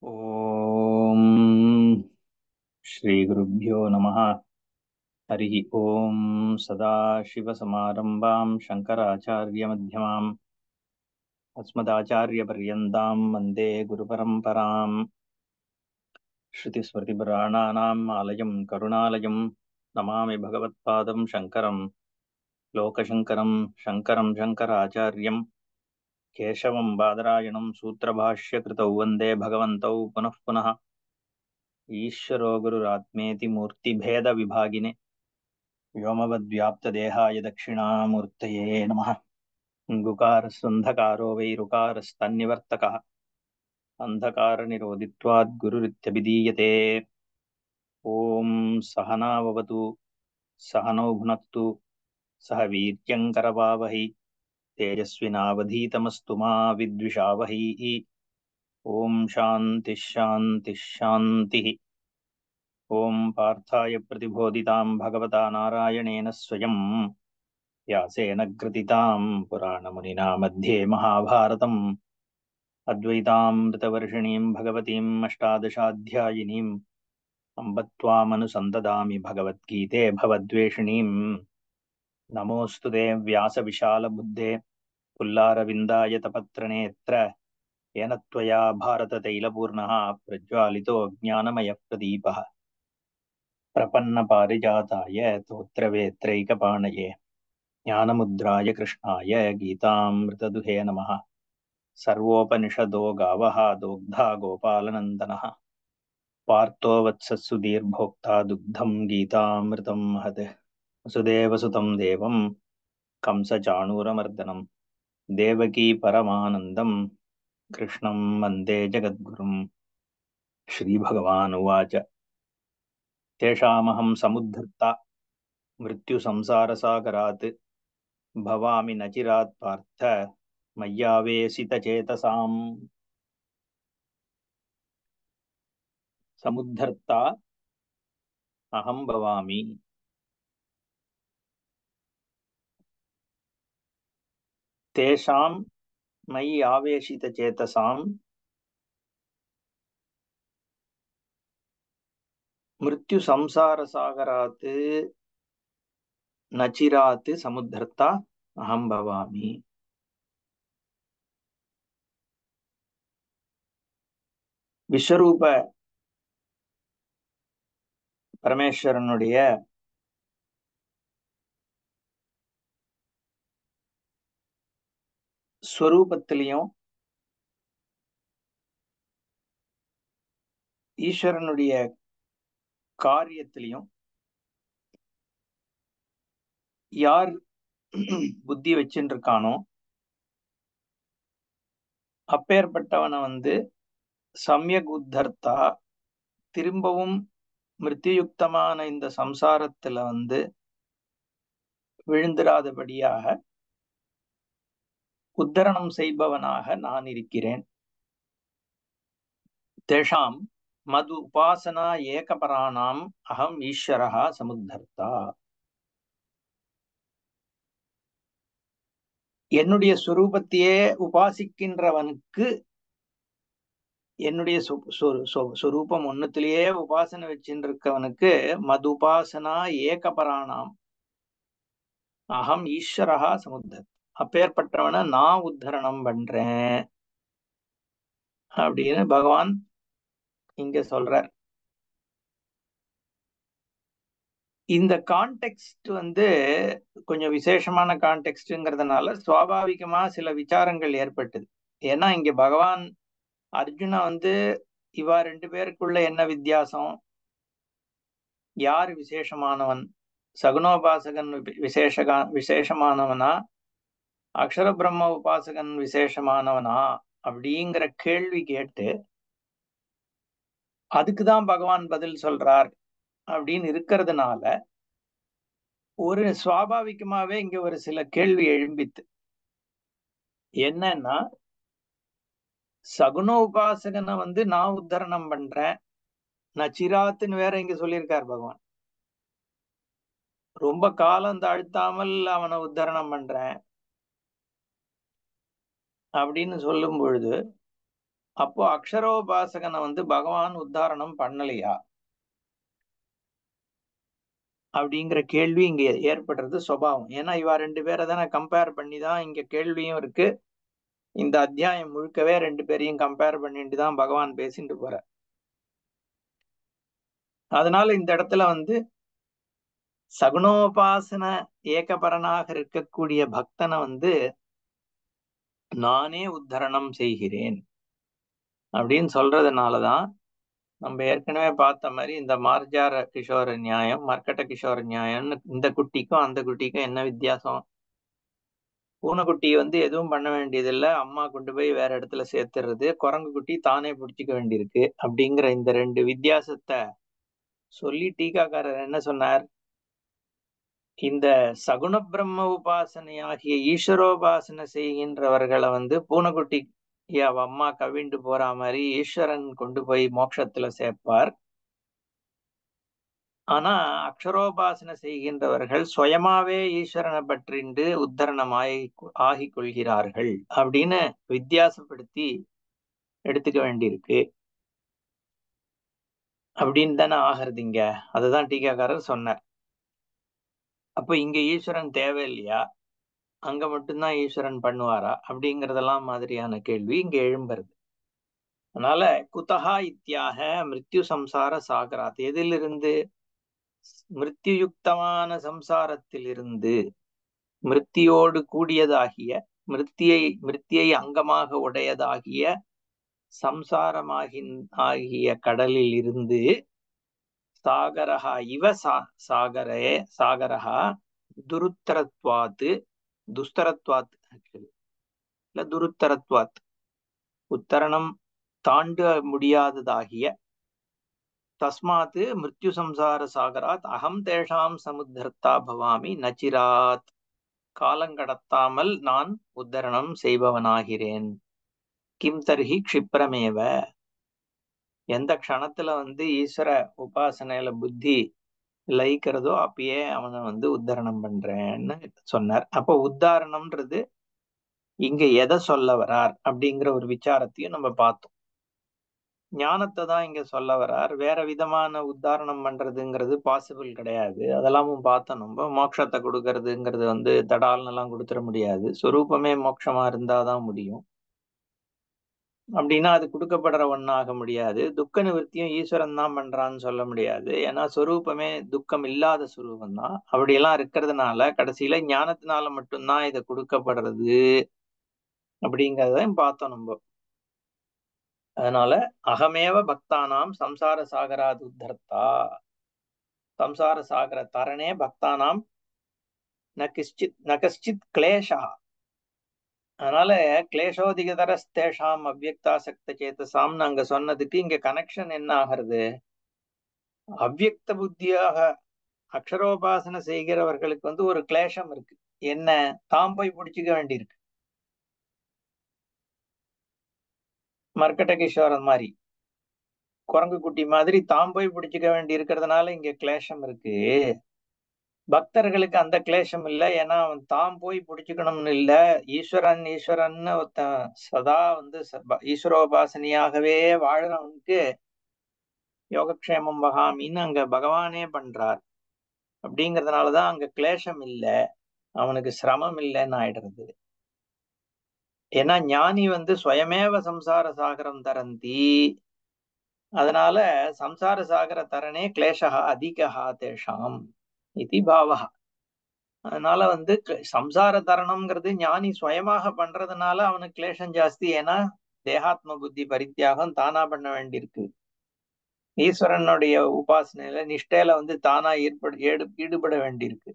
ॐ श्रीगुरुभ्यो नमः हरिः ॐ सदाशिवसमारम्भां शङ्कराचार्यमध्यमाम् अस्मदाचार्यपर्यन्तां वन्दे गुरुपरम्पराम् श्रुतिस्मृतिपुराणानाम् आलयं करुणालयं नमामि भगवत्पादं शङ्करं लोकशङ्करं शङ्करं शङ्कराचार्यं केशवं बादरायणं सूत्रभाष्यकृतौ वन्दे भगवन्तौ पुनः पुनः ईश्वरो गुरुरात्मेति मूर्तिभेदविभागिने व्योमवद्व्याप्तदेहाय दक्षिणामूर्तये नमः गुकारस्वन्धकारो वैरुकारस्तन्निवर्तकः अन्धकारनिरोधित्वात् गुरुरित्यभिधीयते ॐ सहनाववतु सहनौ भुनक्तु सह वीर्यङ्करवावहै तेजस्विनावधीतमस्तु मा विद्विषावहै ॐ शान्तिः शान्तिः शान्तिः ॐ पार्थाय प्रतिबोधितां भगवता नारायणेन स्वयं व्यासेन ग्रथितां पुराणमुनिना मध्ये महाभारतम् अद्वैतामृतवर्षिणीं भगवतीम् अष्टादशाध्यायिनीम् अम्ब त्वामनुसन्ददामि भगवद्गीते भवद्वेषिणीम् नमोऽस्तु ते व्यासविशालबुद्धे पुल्लारविन्दाय तपत्रनेत्र येन त्वया भारततैलपूर्णः प्रज्वालितो ज्ञानमयः प्रदीपः प्रपन्नपारिजाताय तोत्रवेत्रैकपाणये ज्ञानमुद्राय कृष्णाय गीतामृतदुहे नमः सर्वोपनिषदो गावः दोग्धा गोपालनन्दनः पार्थो वत्सः दीर्भोक्ता दुग्धं गीतामृतं महत् वसुदेवसुतं देवं कंसचाणूरमर्दनं देवकी परमानन्दं कृष्णं वन्दे जगद्गुरुम् श्रीभगवानुवाच तेषामहं समुद्धृता मृत्युसंसारसागरात् भवामि न चिरात् पार्थ मय्यावेशितचेतसाम् समुद्धर्ता अहं भवामि तेषां मयि आवेशितचेतसां मृत्युसंसारसागरात् न चिरात् समुद्धर्ता अहं भवामि விஸ்வரூப பரமேஸ்வரனுடைய ஸ்வரூபத்திலையும் ஈஸ்வரனுடைய காரியத்திலையும் யார் புத்தி வச்சுட்டு இருக்கானோ அப்பேற்பட்டவனை வந்து சமயக் உத்தர்த்தா திரும்பவும் மிருத்தியுக்தமான இந்த சம்சாரத்துல வந்து விழுந்திராதபடியாக உத்தரணம் செய்பவனாக நான் இருக்கிறேன் தேஷாம் மது உபாசனா ஏகபராணாம் அகம் ஈஸ்வரா சமுத்தர்த்தா என்னுடைய சுரூபத்தையே உபாசிக்கின்றவனுக்கு என்னுடைய சொரூபம் ஒன்னுத்திலேயே உபாசனை வச்சுட்டு இருக்கவனுக்கு மது உபாசனா ஏகபராணாம் அகம் ஈஸ்வரா சமுத்தர் அப்பேற்பட்டவனை நான் உத்தரணம் பண்றேன் அப்படின்னு பகவான் இங்க சொல்றார் இந்த கான்டெக்ட் வந்து கொஞ்சம் விசேஷமான கான்டெக்ட்ங்கிறதுனால சுவாபாவிகமா சில விசாரங்கள் ஏற்பட்டது ஏன்னா இங்க பகவான் அர்ஜுனா வந்து இவா ரெண்டு பேருக்குள்ள என்ன வித்தியாசம் யார் விசேஷமானவன் சகுனோபாசகன் விசேஷகா விசேஷமானவனா அக்ஷர பிரம்ம உபாசகன் விசேஷமானவனா அப்படிங்கிற கேள்வி கேட்டு அதுக்குதான் பகவான் பதில் சொல்றார் அப்படின்னு இருக்கிறதுனால ஒரு சுவாபாவிகமாவே இங்க ஒரு சில கேள்வி எழும்பித்து என்னன்னா சகுன உபாசகனை வந்து நான் உத்தரணம் பண்றேன் நான் சிராத்துன்னு வேற இங்க சொல்லியிருக்கார் பகவான் ரொம்ப காலம் தாழ்த்தாமல் அவனை உத்தரணம் பண்றேன் அப்படின்னு சொல்லும் பொழுது அப்போ அக்ஷரோபாசகனை வந்து பகவான் உத்தாரணம் பண்ணலையா அப்படிங்கிற கேள்வி இங்க ஏற்படுறது சுபாவம் ஏன்னா இவா ரெண்டு பேரை தானே கம்பேர் பண்ணி தான் இங்க கேள்வியும் இருக்கு இந்த அத்தியாயம் முழுக்கவே ரெண்டு பேரையும் கம்பேர் பண்ணிட்டு தான் பகவான் பேசிட்டு போற அதனால இந்த இடத்துல வந்து சகுணோபாசன ஏகபரனாக இருக்கக்கூடிய பக்தனை வந்து நானே உத்தரணம் செய்கிறேன் அப்படின்னு சொல்றதுனாலதான் நம்ம ஏற்கனவே பார்த்த மாதிரி இந்த மார்ஜார கிஷோர நியாயம் மர்க்கட்ட கிஷோர நியாயம்னு இந்த குட்டிக்கும் அந்த குட்டிக்கும் என்ன வித்தியாசம் பூனைக்குட்டி வந்து எதுவும் பண்ண வேண்டியதில்லை அம்மா கொண்டு போய் வேற இடத்துல சேர்த்துறது குரங்கு குட்டி தானே பிடிச்சிக்க வேண்டியிருக்கு அப்படிங்கிற இந்த ரெண்டு வித்தியாசத்தை சொல்லி டீகாக்காரர் என்ன சொன்னார் இந்த சகுண பிரம்ம உபாசனை ஆகிய ஈஸ்வரோபாசனை செய்கின்றவர்களை வந்து பூனைக்குட்டி அவ அம்மா கவிண்டு போற மாதிரி ஈஸ்வரன் கொண்டு போய் மோட்சத்துல சேர்ப்பார் ஆனா அக்ஷரோபாசனை செய்கின்றவர்கள் சுயமாவே ஈஸ்வரனை பற்றிண்டு உத்தரணம் ஆகி ஆகி கொள்கிறார்கள் அப்படின்னு வித்தியாசப்படுத்தி எடுத்துக்க வேண்டியிருக்கு அப்படின்னு தானே ஆகிறது இங்க அதுதான் டீக்காக்காரர் சொன்னார் அப்ப இங்க ஈஸ்வரன் தேவையில்லையா அங்க மட்டும்தான் ஈஸ்வரன் பண்ணுவாரா அப்படிங்கறதெல்லாம் மாதிரியான கேள்வி இங்க எழும்புறது அதனால குத்தகா இத்தியாக மிருத்யு சம்சார சாகராத் எதிலிருந்து மிருத்யுயுக்தமான சம்சாரத்திலிருந்து மிருத்தியோடு கூடியதாகிய மிருத்தியை மிருத்தியை அங்கமாக உடையதாகிய சம்சாரமாகின் ஆகிய கடலில் இருந்து சாகரஹா இவ சா சாகரே சாகரஹா துருத்தரத்வாத்து துஸ்தரத்வாத் ஆக்சுவலி இல்ல துருத்தரத்வாத் உத்தரணம் தாண்ட முடியாததாகிய தஸ்மாத் மிருத்யு சம்சார சாகராத் அகம் தேஷாம் சமுத்தர்த்தா பவாமி நச்சிராத் காலங்கடத்தாமல் நான் உத்தரணம் செய்பவனாகிறேன் கிம் தர்ஹி க்ஷிப்ரமேவ எந்த க்ஷணத்துல வந்து ஈஸ்வர உபாசனையில புத்தி லயிக்கிறதோ அப்பயே அவனை வந்து உத்தரணம் பண்றேன்னு சொன்னார் அப்போ உத்தாரணம்ன்றது இங்க எதை சொல்ல வரார் அப்படிங்கிற ஒரு விசாரத்தையும் நம்ம பார்த்தோம் ஞானத்தை தான் இங்க சொல்ல வரார் வேற விதமான உத்தாரணம் பண்றதுங்கிறது பாசிபிள் கிடையாது அதெல்லாமும் பார்த்தோம் நம்ம மோட்சத்தை கொடுக்கறதுங்கிறது வந்து தடால்னு எல்லாம் கொடுத்துட முடியாது சொரூபமே மோட்சமா இருந்தாதான் முடியும் அப்படின்னா அது கொடுக்கப்படுற ஒன்னாக முடியாது துக்க நிவர்த்தியும் ஈஸ்வரன் தான் பண்றான்னு சொல்ல முடியாது ஏன்னா சொரூபமே துக்கம் இல்லாத சுரூபம் தான் அப்படியெல்லாம் இருக்கிறதுனால கடைசியில ஞானத்தினால மட்டும்தான் இதை கொடுக்கப்படுறது அப்படிங்கிறதையும் பார்த்தோம் நம்ம அதனால அகமேவ பக்தானாம் சம்சார சாகராது உத்தர்த்தா சம்சார சாகர தரணே பக்தானாம் ந கிஷ்சித் ந கஷ்டித் கிளேஷா அதனால கிளேஷோதிகதரஸ்தேஷாம் அவ்வக்தாசக்த சேத்தசாம்னு அங்க சொன்னதுக்கு இங்க கனெக்ஷன் என்ன ஆகிறது அவ்வக்த புத்தியாக அக்ஷரோபாசனை செய்கிறவர்களுக்கு வந்து ஒரு கிளேஷம் இருக்கு என்ன தாம் போய் பிடிச்சிக்க வேண்டியிருக்கு மர்க்கட்ட கிஷோரன் மாதிரி குரங்கு குட்டி மாதிரி தாம் போய் பிடிச்சிக்க வேண்டி இருக்கிறதுனால இங்க கிளேஷம் இருக்கு பக்தர்களுக்கு அந்த கிளேஷம் இல்லை ஏன்னா அவன் தாம் போய் பிடிச்சுக்கணும்னு இல்லை ஈஸ்வரன் ஈஸ்வரன் ஒருத்தன் சதா வந்து ஈஸ்வரோபாசனையாகவே வாழறவனுக்கு யோகக்ஷேமம் பகாமின்னு அங்க பகவானே பண்றார் அப்படிங்கிறதுனாலதான் அங்க கிளேஷம் இல்லை அவனுக்கு சிரமம் இல்லைன்னு ஆயிடுறது ஏன்னா ஞானி வந்து சுயமேவ சம்சார சாகரம் தரந்தி அதனால சம்சார சாகர தரணே கிளேஷா அதிகா தேஷாம் இது பாவா அதனால வந்து சம்சார தரணம்ங்கிறது ஞானி சுயமாக பண்றதுனால அவனுக்கு கிளேஷம் ஜாஸ்தி ஏன்னா தேகாத்ம புத்தி பரித்தியாகம் தானா பண்ண வேண்டியிருக்கு ஈஸ்வரனுடைய உபாசனையில நிஷ்டையில வந்து தானா ஈடுபட ஈடு ஈடுபட வேண்டியிருக்கு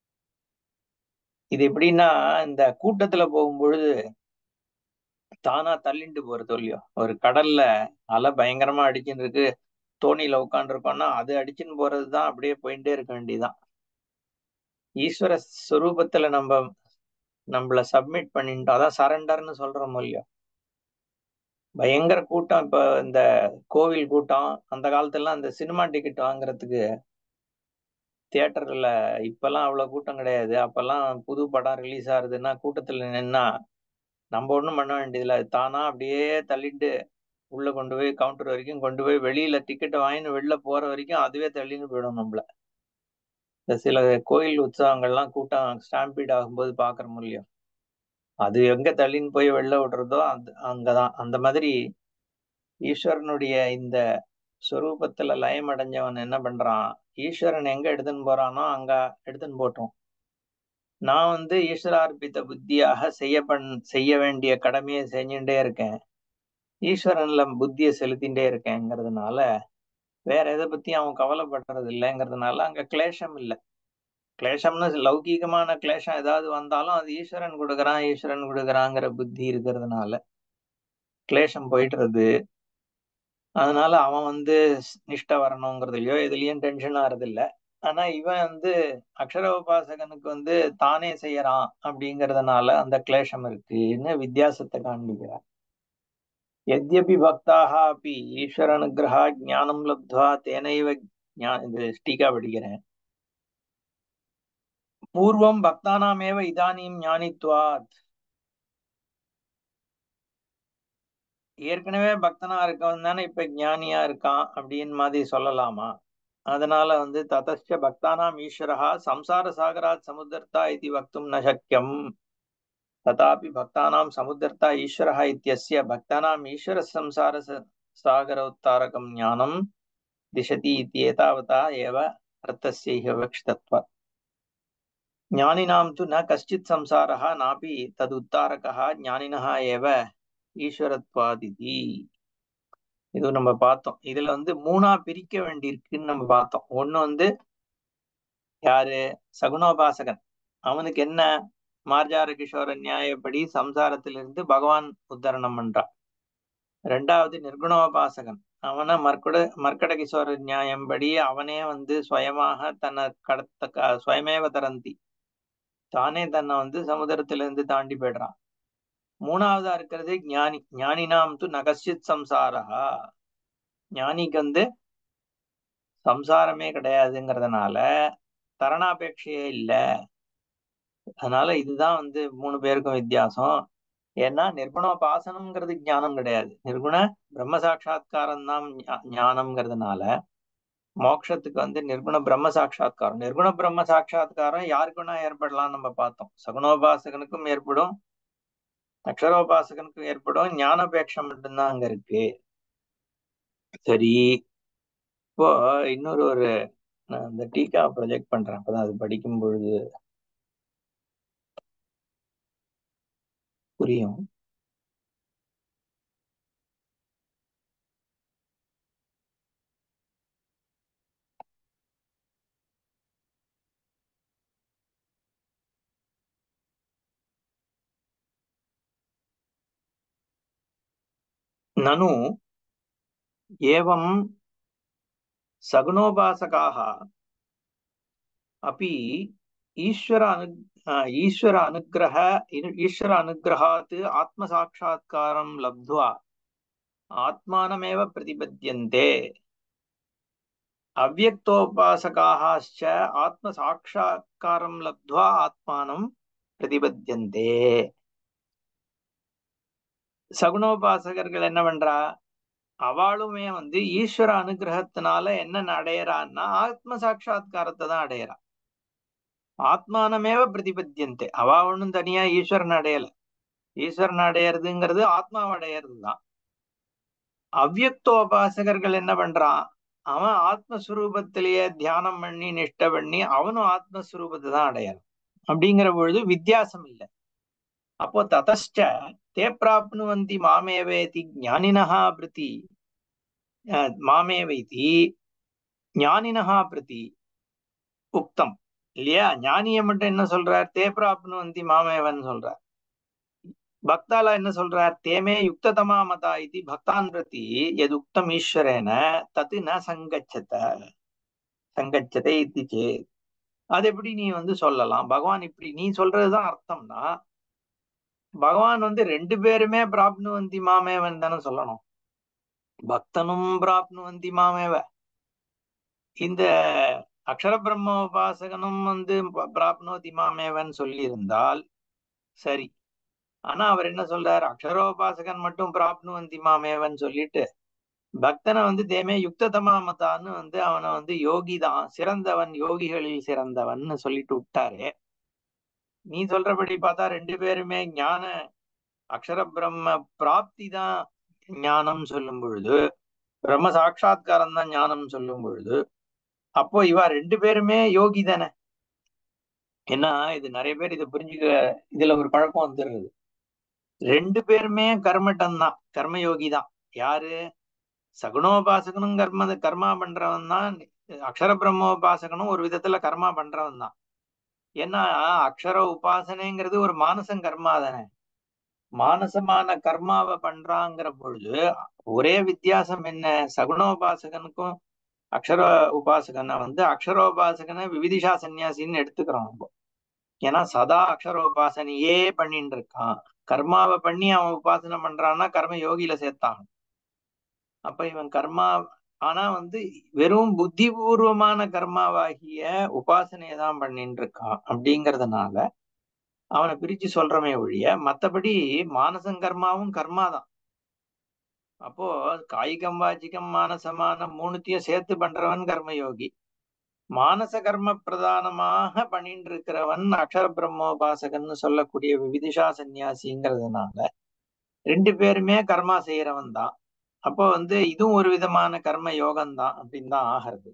இது எப்படின்னா இந்த கூட்டத்துல போகும்பொழுது தானா தள்ளிண்டு போறது இல்லையோ ஒரு கடல்ல அலை பயங்கரமா அடிச்சுன்னு இருக்கு தோணியில உட்காந்துருக்கோம்னா அது அடிச்சுன்னு போறதுதான் அப்படியே போயிட்டே இருக்க வேண்டியதுதான் ஈஸ்வர ஸ்வரூபத்துல நம்ம நம்மள சப்மிட் பண்ணிட்டோம் அதான் சரண்டர்னு சொல்றோம் இல்லையோ பயங்கர கூட்டம் இப்ப இந்த கோவில் கூட்டம் அந்த காலத்துல அந்த சினிமா டிக்கெட் வாங்குறதுக்கு தியேட்டர்ல இப்பெல்லாம் அவ்வளவு கூட்டம் கிடையாது அப்பெல்லாம் புது படம் ரிலீஸ் ஆகுதுன்னா கூட்டத்துல நின்னா நம்ம ஒண்ணும் பண்ண வேண்டியதில்ல அது தானா அப்படியே தள்ளிட்டு உள்ள கொண்டு போய் கவுண்டர் வரைக்கும் கொண்டு போய் வெளியில டிக்கெட் வாங்கின்னு வெளில போற வரைக்கும் அதுவே தள்ளின்னு போயிடும் நம்மள இந்த சில கோயில் உற்சவங்கள்லாம் கூட்டம் ஸ்டாம்பீட் ஆகும்போது பாக்குற முடியும் அது எங்க தள்ளின்னு போய் வெளில விடுறதோ அந்த அங்கதான் அந்த மாதிரி ஈஸ்வரனுடைய இந்த ஸ்வரூபத்துல லயம் அடைஞ்சவன் என்ன பண்றான் ஈஸ்வரன் எங்க எடுத்துன்னு போறானோ அங்க எடுத்துன்னு போட்டோம் நான் வந்து ஈஸ்வரார்ப்பித்த புத்தியாக செய்ய பண் செய்ய வேண்டிய கடமையை செஞ்சுட்டே இருக்கேன் ஈஸ்வரன்ல புத்தியை செலுத்திட்டே இருக்கேங்கிறதுனால வேற எதை பத்தி அவன் கவலைப்படுறது இல்லைங்கிறதுனால அங்க கிளேஷம் இல்லை கிளேஷம்னு லௌகீகமான கிளேஷம் ஏதாவது வந்தாலும் அது ஈஸ்வரன் கொடுக்குறான் ஈஸ்வரன் கொடுக்குறாங்கிற புத்தி இருக்கிறதுனால கிளேஷம் போயிட்டுறது அதனால அவன் வந்து நிஷ்ட வரணுங்கிறதுலயோ எதுலயும் டென்ஷன் ஆறது இல்ல ஆனா இவன் வந்து அக்ஷர உபாசகனுக்கு வந்து தானே செய்யறான் அப்படிங்கறதுனால அந்த கிளேஷம் இருக்குன்னு வித்தியாசத்தை காண்பிக்கிறார் எத்யபி பக்தாக அப்படி ஈஸ்வர அனுகிரகா ஞானம் லப்துவா தேனைவ இது ஸ்டீகா படிக்கிறேன் பூர்வம் பக்தானாமேவ இதானியும் ஞானித்வாத் ஏற்கனவே பக்தனா இருக்கவன் தானே இப்ப ஞானியா இருக்கான் அப்படின்னு மாதிரி சொல்லலாமா அதனால வந்து ததச்ச பக்தானாம் ஈஸ்வரா சம்சார சாகராத் சமுத்திரத்தா இது வக்தும் ந சக்கியம் ததாபி பக்தானாம் சமுத்திரத்தா ஈஸ்வரः இत्यस्य பக்தானாம் ஈஸ்வர சம்சார சாகரோத்தாரகம் ஞானம் திசதி இत्येतावता एव अर्थस्यैह विवक्षितत्वात् ज्ञानिनां तु न कश्चित् संसारः नापि तदुत्तारकः ज्ञानिनः एव ஈஸ்வரத்வாதிதி இது நம்ம பார்த்தோம் இதுல வந்து மூணா பிரிக்க வேண்டியிருக்குன்னு நம்ம பார்த்தோம் ஒண்ணு வந்து யாரு சகுணோபாசகன் அவனுக்கு என்ன மார்ஜார கிஷோர நியாயப்படி சம்சாரத்திலிருந்து பகவான் உத்தரணம் பண்றான் ரெண்டாவது நிர்குணோபாசகன் அவனை மர்க்குட மர்க்கட கிஷோர நியாயம்படி அவனே வந்து சுயமாக தன்னை கடத்த சுயமேவ தரந்தி தானே தன்னை வந்து சமுதிரத்திலிருந்து தாண்டி போயிடுறான் மூணாவதா இருக்கிறது ஞானி ஞானினாம் து நகசித் சம்சாரா ஞானிக்கு வந்து சம்சாரமே கிடையாதுங்கிறதுனால தரணாபேட்சையே இல்லை அதனால இதுதான் வந்து மூணு பேருக்கும் வித்தியாசம் ஏன்னா நிர்குணோபாசனம்ங்கிறது ஞானம் கிடையாது நிர்குண பிரம்ம சாட்சா்காரம் தான் ஞானம்ங்கிறதுனால மோட்சத்துக்கு வந்து நிர்குண பிரம்ம சாட்சா்காரம் நிர்குண பிரம்ம சாட்சா்காரம் யாருக்குன்னா ஏற்படலாம் நம்ம பார்த்தோம் சகுனோபாசகனுக்கும் ஏற்படும் அக்ஷரோபாசகனுக்கும் ஏற்படும் ஞானபேட்சம் மட்டும்தான் அங்க இருக்கு சரி இப்போ இன்னொரு ஒரு நான் இந்த டீக்கா ப்ரொஜெக்ட் பண்றேன் அப்பதான் அது படிக்கும் பொழுது புரியும் ननु एवं सगुणोपासकाः अपि ईश्वर अनु ईश्वर अनुग्रह ईश्वर अनुग्रहात् आत्मसाक्षात्कारं लब्ध्वा आत्मानमेव प्रतिपद्यन्ते अव्यक्तोपासकाश्च आत्मसाक्षात्कारं लब्ध्वा आत्मानं प्रतिपद्यन्ते சகுணோபாசகர்கள் என்ன பண்றா அவளுமே வந்து ஈஸ்வர அனுகிரகத்தினால என்ன அடையறான்னா ஆத்ம சாட்சா்காரத்தை தான் அடையறா ஆத்மானமேவ பிரதிபத்தியந்தே அவ ஒண்ணும் தனியா ஈஸ்வரன் அடையல ஈஸ்வரன் அடையறதுங்கிறது ஆத்மாவை அடையறது தான் அவ்வியக்தோபாசகர்கள் என்ன பண்றான் அவன் ஆத்மஸ்வரூபத்திலேயே தியானம் பண்ணி நிஷ்ட பண்ணி அவனும் ஆத்மஸ்வரூபத்தை தான் அடையறான் அப்படிங்கிற பொழுது வித்தியாசம் இல்லை அப்போ ததச்ச தே பிராப்னுவந்தி மாமேவேதி ஞானினஹா பிரதி மாமேவைதி ஞானினஹா பிரதி உக்தம் இல்லையா ஞானிய மட்டும் என்ன சொல்றார் தே பிராப்னுவந்தி மாமேவன் சொல்றார் பக்தால என்ன சொல்றார் தேமே யுக்ததமா மதா இது பக்தான் பிரதி எது உக்தம் ஈஸ்வரேன தத்து ந சங்கச்சத சங்கச்சதை இது சேத் அது எப்படி நீ வந்து சொல்லலாம் பகவான் இப்படி நீ சொல்றதுதான் அர்த்தம்னா பகவான் வந்து ரெண்டு பேருமே பிராப்னுவந்தி மாமேவன் தானே சொல்லணும் பக்தனும் பிராப்னுவந்தி மாமேவ இந்த அக்ஷர பிரம்ம உபாசகனும் வந்து பிராப்னோதி மாமேவன் சொல்லி இருந்தால் சரி ஆனா அவர் என்ன சொல்றாரு அக்ஷரோபாசகன் மட்டும் பிராப்னுவந்தி மாமேவன் சொல்லிட்டு பக்தனை வந்து தேமே யுக்ததமாமதான்னு வந்து அவனை வந்து யோகி தான் சிறந்தவன் யோகிகளில் சிறந்தவன் சொல்லிட்டு விட்டாரு நீ சொல்றபடி பார்த்தா ரெண்டு பேருமே ஞான அக்ஷர பிரம்ம பிராப்தி தான் ஞானம் சொல்லும் பொழுது பிரம்ம சாட்சா்காரம் தான் ஞானம் சொல்லும் பொழுது அப்போ இவா ரெண்டு பேருமே யோகி தானே ஏன்னா இது நிறைய பேர் இதை புரிஞ்சுக்க இதுல ஒரு பழக்கம் வந்துடுறது ரெண்டு பேருமே கர்மட்டம் தான் கர்மயோகி தான் யாரு சகுணோபாசகனும் கர்ம கர்மா பண்றவன் தான் அக்ஷர பிரம்மோபாசகனும் ஒரு விதத்துல கர்மா பண்றவன் தான் ஏன்னா அக்ஷர உபாசனைங்கிறது ஒரு மானசம் கர்மா தானே மானசமான கர்மாவை பண்றாங்கிற பொழுது ஒரே வித்தியாசம் என்ன சகுணோபாசகனுக்கும் அக்ஷர உபாசகனை வந்து அக்ஷரோபாசகனை விவிதிஷா சன்னியாசின்னு எடுத்துக்கிறோம் நம்ம ஏன்னா சதா அக்ஷரோபாசனையே பண்ணிட்டு இருக்கான் கர்மாவை பண்ணி அவன் உபாசனை பண்றான்னா கர்ம யோகியில சேர்த்தான் அப்ப இவன் கர்மா ஆனா வந்து வெறும் புத்திபூர்வமான கர்மாவாகிய உபாசனையை தான் பண்ணிட்டு இருக்கான் அப்படிங்கறதுனால அவனை பிரிச்சு சொல்றமே ஒழிய மத்தபடி மானசம் கர்மாவும் கர்மா தான் அப்போ காய்கம் வாச்சிகம் மானசமான மூணுத்தையும் சேர்த்து பண்றவன் கர்மயோகி மானச கர்ம பிரதானமாக பண்ணிட்டு இருக்கிறவன் அக்ஷர பிரம்மோபாசகன்னு சொல்லக்கூடிய விவிதிஷா சன்னியாசிங்கிறதுனால ரெண்டு பேருமே கர்மா செய்யறவன் தான் அப்போ வந்து இதுவும் ஒரு விதமான கர்ம யோகம் தான் அப்படின்னு தான் ஆகிறது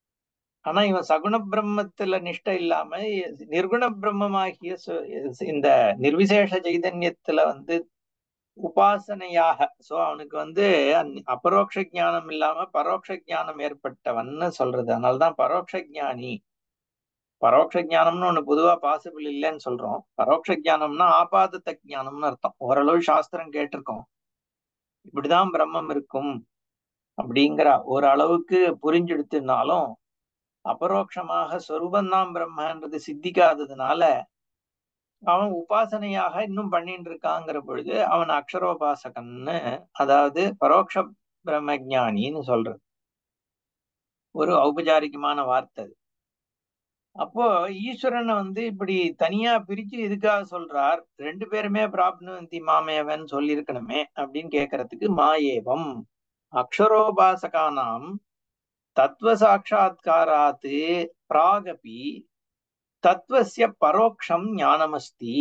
ஆனா இவன் சகுண பிரம்மத்துல நிஷ்டை இல்லாம நிர்குண பிரம்மமாகிய இந்த நிர்விசேஷ சைதன்யத்துல வந்து உபாசனையாக சோ அவனுக்கு வந்து அபரோக்ஷ ஜானம் இல்லாம பரோட்ச ஜானம் ஏற்பட்டவன்னு சொல்றது அதனாலதான் பரோட்ச ஜானி பரோட்ச ஜானம்னு ஒண்ணு பொதுவா பாசிபிள் இல்லைன்னு சொல்றோம் பரோட்ச ஜானம்னா ஆபாதத்த ஜானம்னு அர்த்தம் ஓரளவு சாஸ்திரம் கேட்டிருக்கோம் இப்படிதான் பிரம்மம் இருக்கும் அப்படிங்கிற ஒரு அளவுக்கு புரிஞ்செடுத்துனாலும் அபரோக்ஷமாக சொரூபந்தான் பிரம்மன்றது சித்திக்காததுனால அவன் உபாசனையாக இன்னும் பண்ணிட்டு இருக்காங்கிற பொழுது அவன் அக்ஷரோபாசகன்னு அதாவது பரோட்ச பிரம்மஜானின்னு சொல்றது ஒரு ஔபச்சாரிகமான வார்த்தை அப்போ ஈஸ்வரனை வந்து இப்படி தனியா பிரிச்சு எதுக்காக சொல்றார் ரெண்டு பேருமே பிராப்னுவந்தி மாமேவன் சொல்லியிருக்கணுமே அப்படின்னு கேட்கறதுக்கு மாயேவம் அக்ஷரோபாசகானாம் தத்துவ சாட்சா்காராத் பிராகபி தத்துவசிய பரோக்ஷம் ஞானமஸ்தி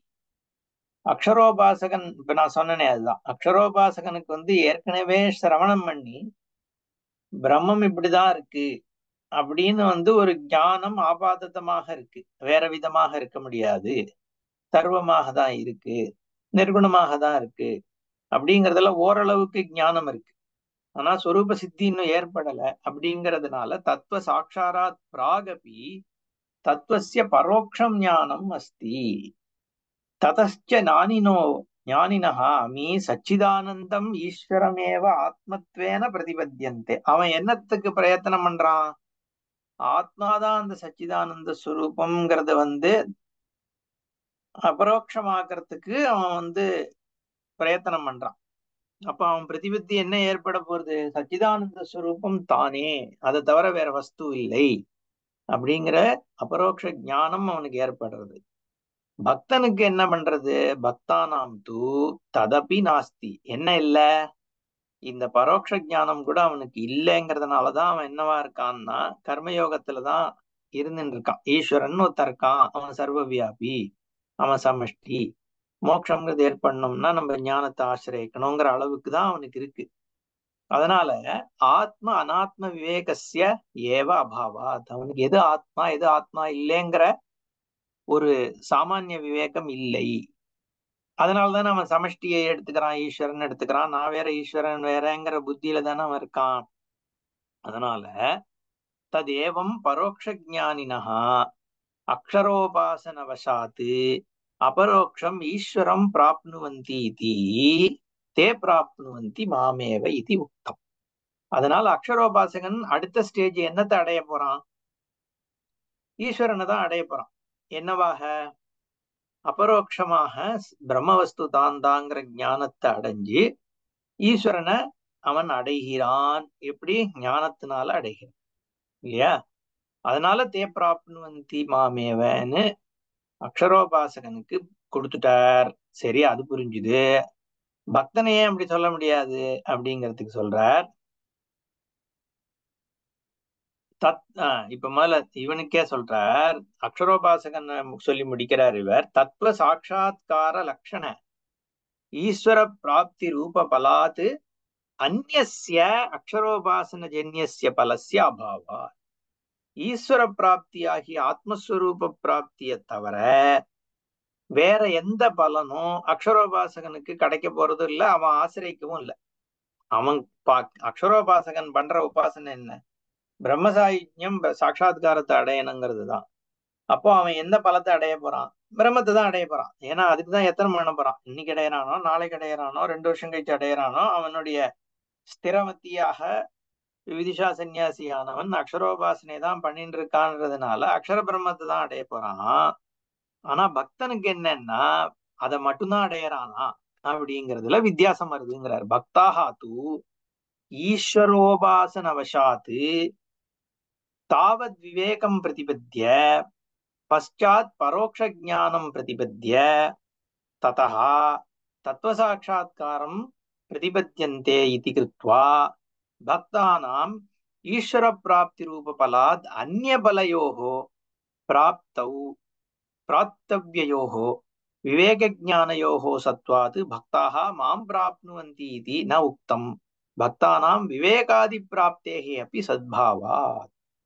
அக்ஷரோபாசகன் இப்ப நான் சொன்னனே அதுதான் அக்ஷரோபாசகனுக்கு வந்து ஏற்கனவே சிரவணம் பண்ணி பிரம்மம் இப்படிதான் இருக்கு அப்படின்னு வந்து ஒரு ஞானம் ஆபாதத்தமாக இருக்கு வேற விதமாக இருக்க முடியாது சர்வமாக தான் இருக்கு நிர்குணமாக தான் இருக்கு அப்படிங்கறதுல ஓரளவுக்கு ஞானம் இருக்கு ஆனா சொரூப சித்தி இன்னும் ஏற்படல அப்படிங்கிறதுனால தத்துவ சாட்சாராத் பிராகபி தத்துவசிய பரோக்ஷம் ஞானம் அஸ்தி ததச்ச ஞானினோ ஞானினஹா அமி சச்சிதானந்தம் ஈஸ்வரமேவ ஆத்மத்வேன பிரதிபத்தியந்தே அவன் என்னத்துக்கு பிரயத்தனம் பண்றான் ஆத்மாதான் அந்த சச்சிதானந்த ஸ்வரூபம்ங்கிறத வந்து அபரோக்ஷமாக்குறதுக்கு அவன் வந்து பிரயத்தனம் பண்றான் அப்ப அவன் பிரதிபத்தி என்ன ஏற்பட போறது சச்சிதானந்த ஸ்வரூபம் தானே அதை தவிர வேற வஸ்து இல்லை அப்படிங்கிற அபரோக்ஷ ஞானம் அவனுக்கு ஏற்படுறது பக்தனுக்கு என்ன பண்றது பக்தானாம் தூ ததபி நாஸ்தி என்ன இல்ல இந்த பரோட்ச ஞானம் கூட அவனுக்கு இல்லைங்கிறதுனாலதான் அவன் என்னவா இருக்கான்னா கர்மயோகத்துலதான் இருந்துட்டு இருக்கான் ஈஸ்வரன் ஒருத்தன் இருக்கான் அவன் சர்வவியாபி அவன் சமஷ்டி மோட்சம்ங்கிறது ஏற்படணும்னா நம்ம ஞானத்தை ஆசிரியக்கணுங்கிற அளவுக்கு தான் அவனுக்கு இருக்கு அதனால ஆத்ம அனாத்ம விவேகசிய ஏவ அபாவாத் அவனுக்கு எது ஆத்மா எது ஆத்மா இல்லைங்கிற ஒரு சாமானிய விவேகம் இல்லை அதனாலதானே அவன் சமஷ்டியை எடுத்துக்கிறான் ஈஸ்வரன் எடுத்துக்கிறான் நான் வேற ஈஸ்வரன் வேறங்கிற புத்தியில தானே அவன் இருக்கான் அதனால ததேவம் பரோட்ச ஜானினஹா அக்ஷரோபாசனவசாத்து அபரோக்ஷம் ஈஸ்வரம் பிராப்னுவந்தி இதி தே பிராப்னுவந்தி மாமேவ இது உக்தம் அதனால அக்ஷரோபாசகன் அடுத்த ஸ்டேஜ் என்னத்தை அடைய போறான் ஈஸ்வரனை தான் அடைய போறான் என்னவாக அபரோக்ஷமாக பிரம்மவஸ்து தான் தாங்கிற ஞானத்தை அடைஞ்சு ஈஸ்வரனை அவன் அடைகிறான் எப்படி ஞானத்தினால அடைகிறான் இல்லையா அதனால தே பிராப்னுவந்தி மாமேவன்னு அக்ஷரோபாசகனுக்கு கொடுத்துட்டார் சரி அது புரிஞ்சுது பக்தனையே அப்படி சொல்ல முடியாது அப்படிங்கிறதுக்கு சொல்றார் தத் ஆஹ் இப்ப முதல்ல இவனுக்கே சொல்றார் அக்ஷரோபாசகன் சொல்லி முடிக்கிறார் இவர் தத்துவ சாட்சா்கார லட்சண ஈஸ்வர பிராப்தி ரூப பலாத் அந்நிய அக்ஷரோபாசன ஜன்யசிய பலசிய அபாவா ஈஸ்வர பிராப்தி ஆகிய ஆத்மஸ்வரூப பிராப்தியை தவிர வேற எந்த பலனும் அக்ஷரோபாசகனுக்கு கிடைக்க போறதும் இல்ல அவன் ஆசிரியக்கவும் இல்லை அவன் பா அக்ஷரோபாசகன் பண்ற உபாசனை என்ன பிரம்மசாயுஜ்யம் சாட்சாத்காரத்தை அடையணுங்கிறது தான் அப்போ அவன் எந்த பலத்தை அடைய போறான் பிரம்மத்தை தான் அடைய போறான் ஏன்னா அதுக்கு தான் எத்தனை பண்ண போறான் இன்னைக்கு அடையிறானோ நாளைக்கு அடையிறானோ ரெண்டு வருஷம் கழிச்சு அடையிறானோ அவனுடைய ஸ்திரமத்தியாக விதிஷா சன்னியாசியானவன் அக்ஷரோபாசனை தான் பண்ணிட்டு இருக்கான்றதுனால அக்ஷர பிரம்மத்தை தான் அடைய போறான் ஆனா பக்தனுக்கு என்னன்னா அதை மட்டும்தான் அடையறானா அப்படிங்கிறதுல வித்தியாசம் வருதுங்கிறார் பக்தாஹா தூ ஈஸ்வரோபாசன வசாத்து தாவத் விவேகம் பிரதிபத்திய பశ్చాத் பரோக்ஷ ஜானம் பிரதிபத்திய ததா தத்துவசாட்சா்காரம் பிரதிபத்தியந்தே இதி கிருத்வா பக்தானாம் ஈஸ்வர பிராப்தி ரூப பலாத் அந்நிய பலயோகோ பிராப்தௌ பிராப்தவ்யயோகோ விவேகஜானயோகோ சத்வாத் பக்தாः மாம் பிராப்னுவந்தி இதி ந உக்தம் பக்தானாம் விவேகாதி பிராப்தேகே அப்படி சத்பாவாத்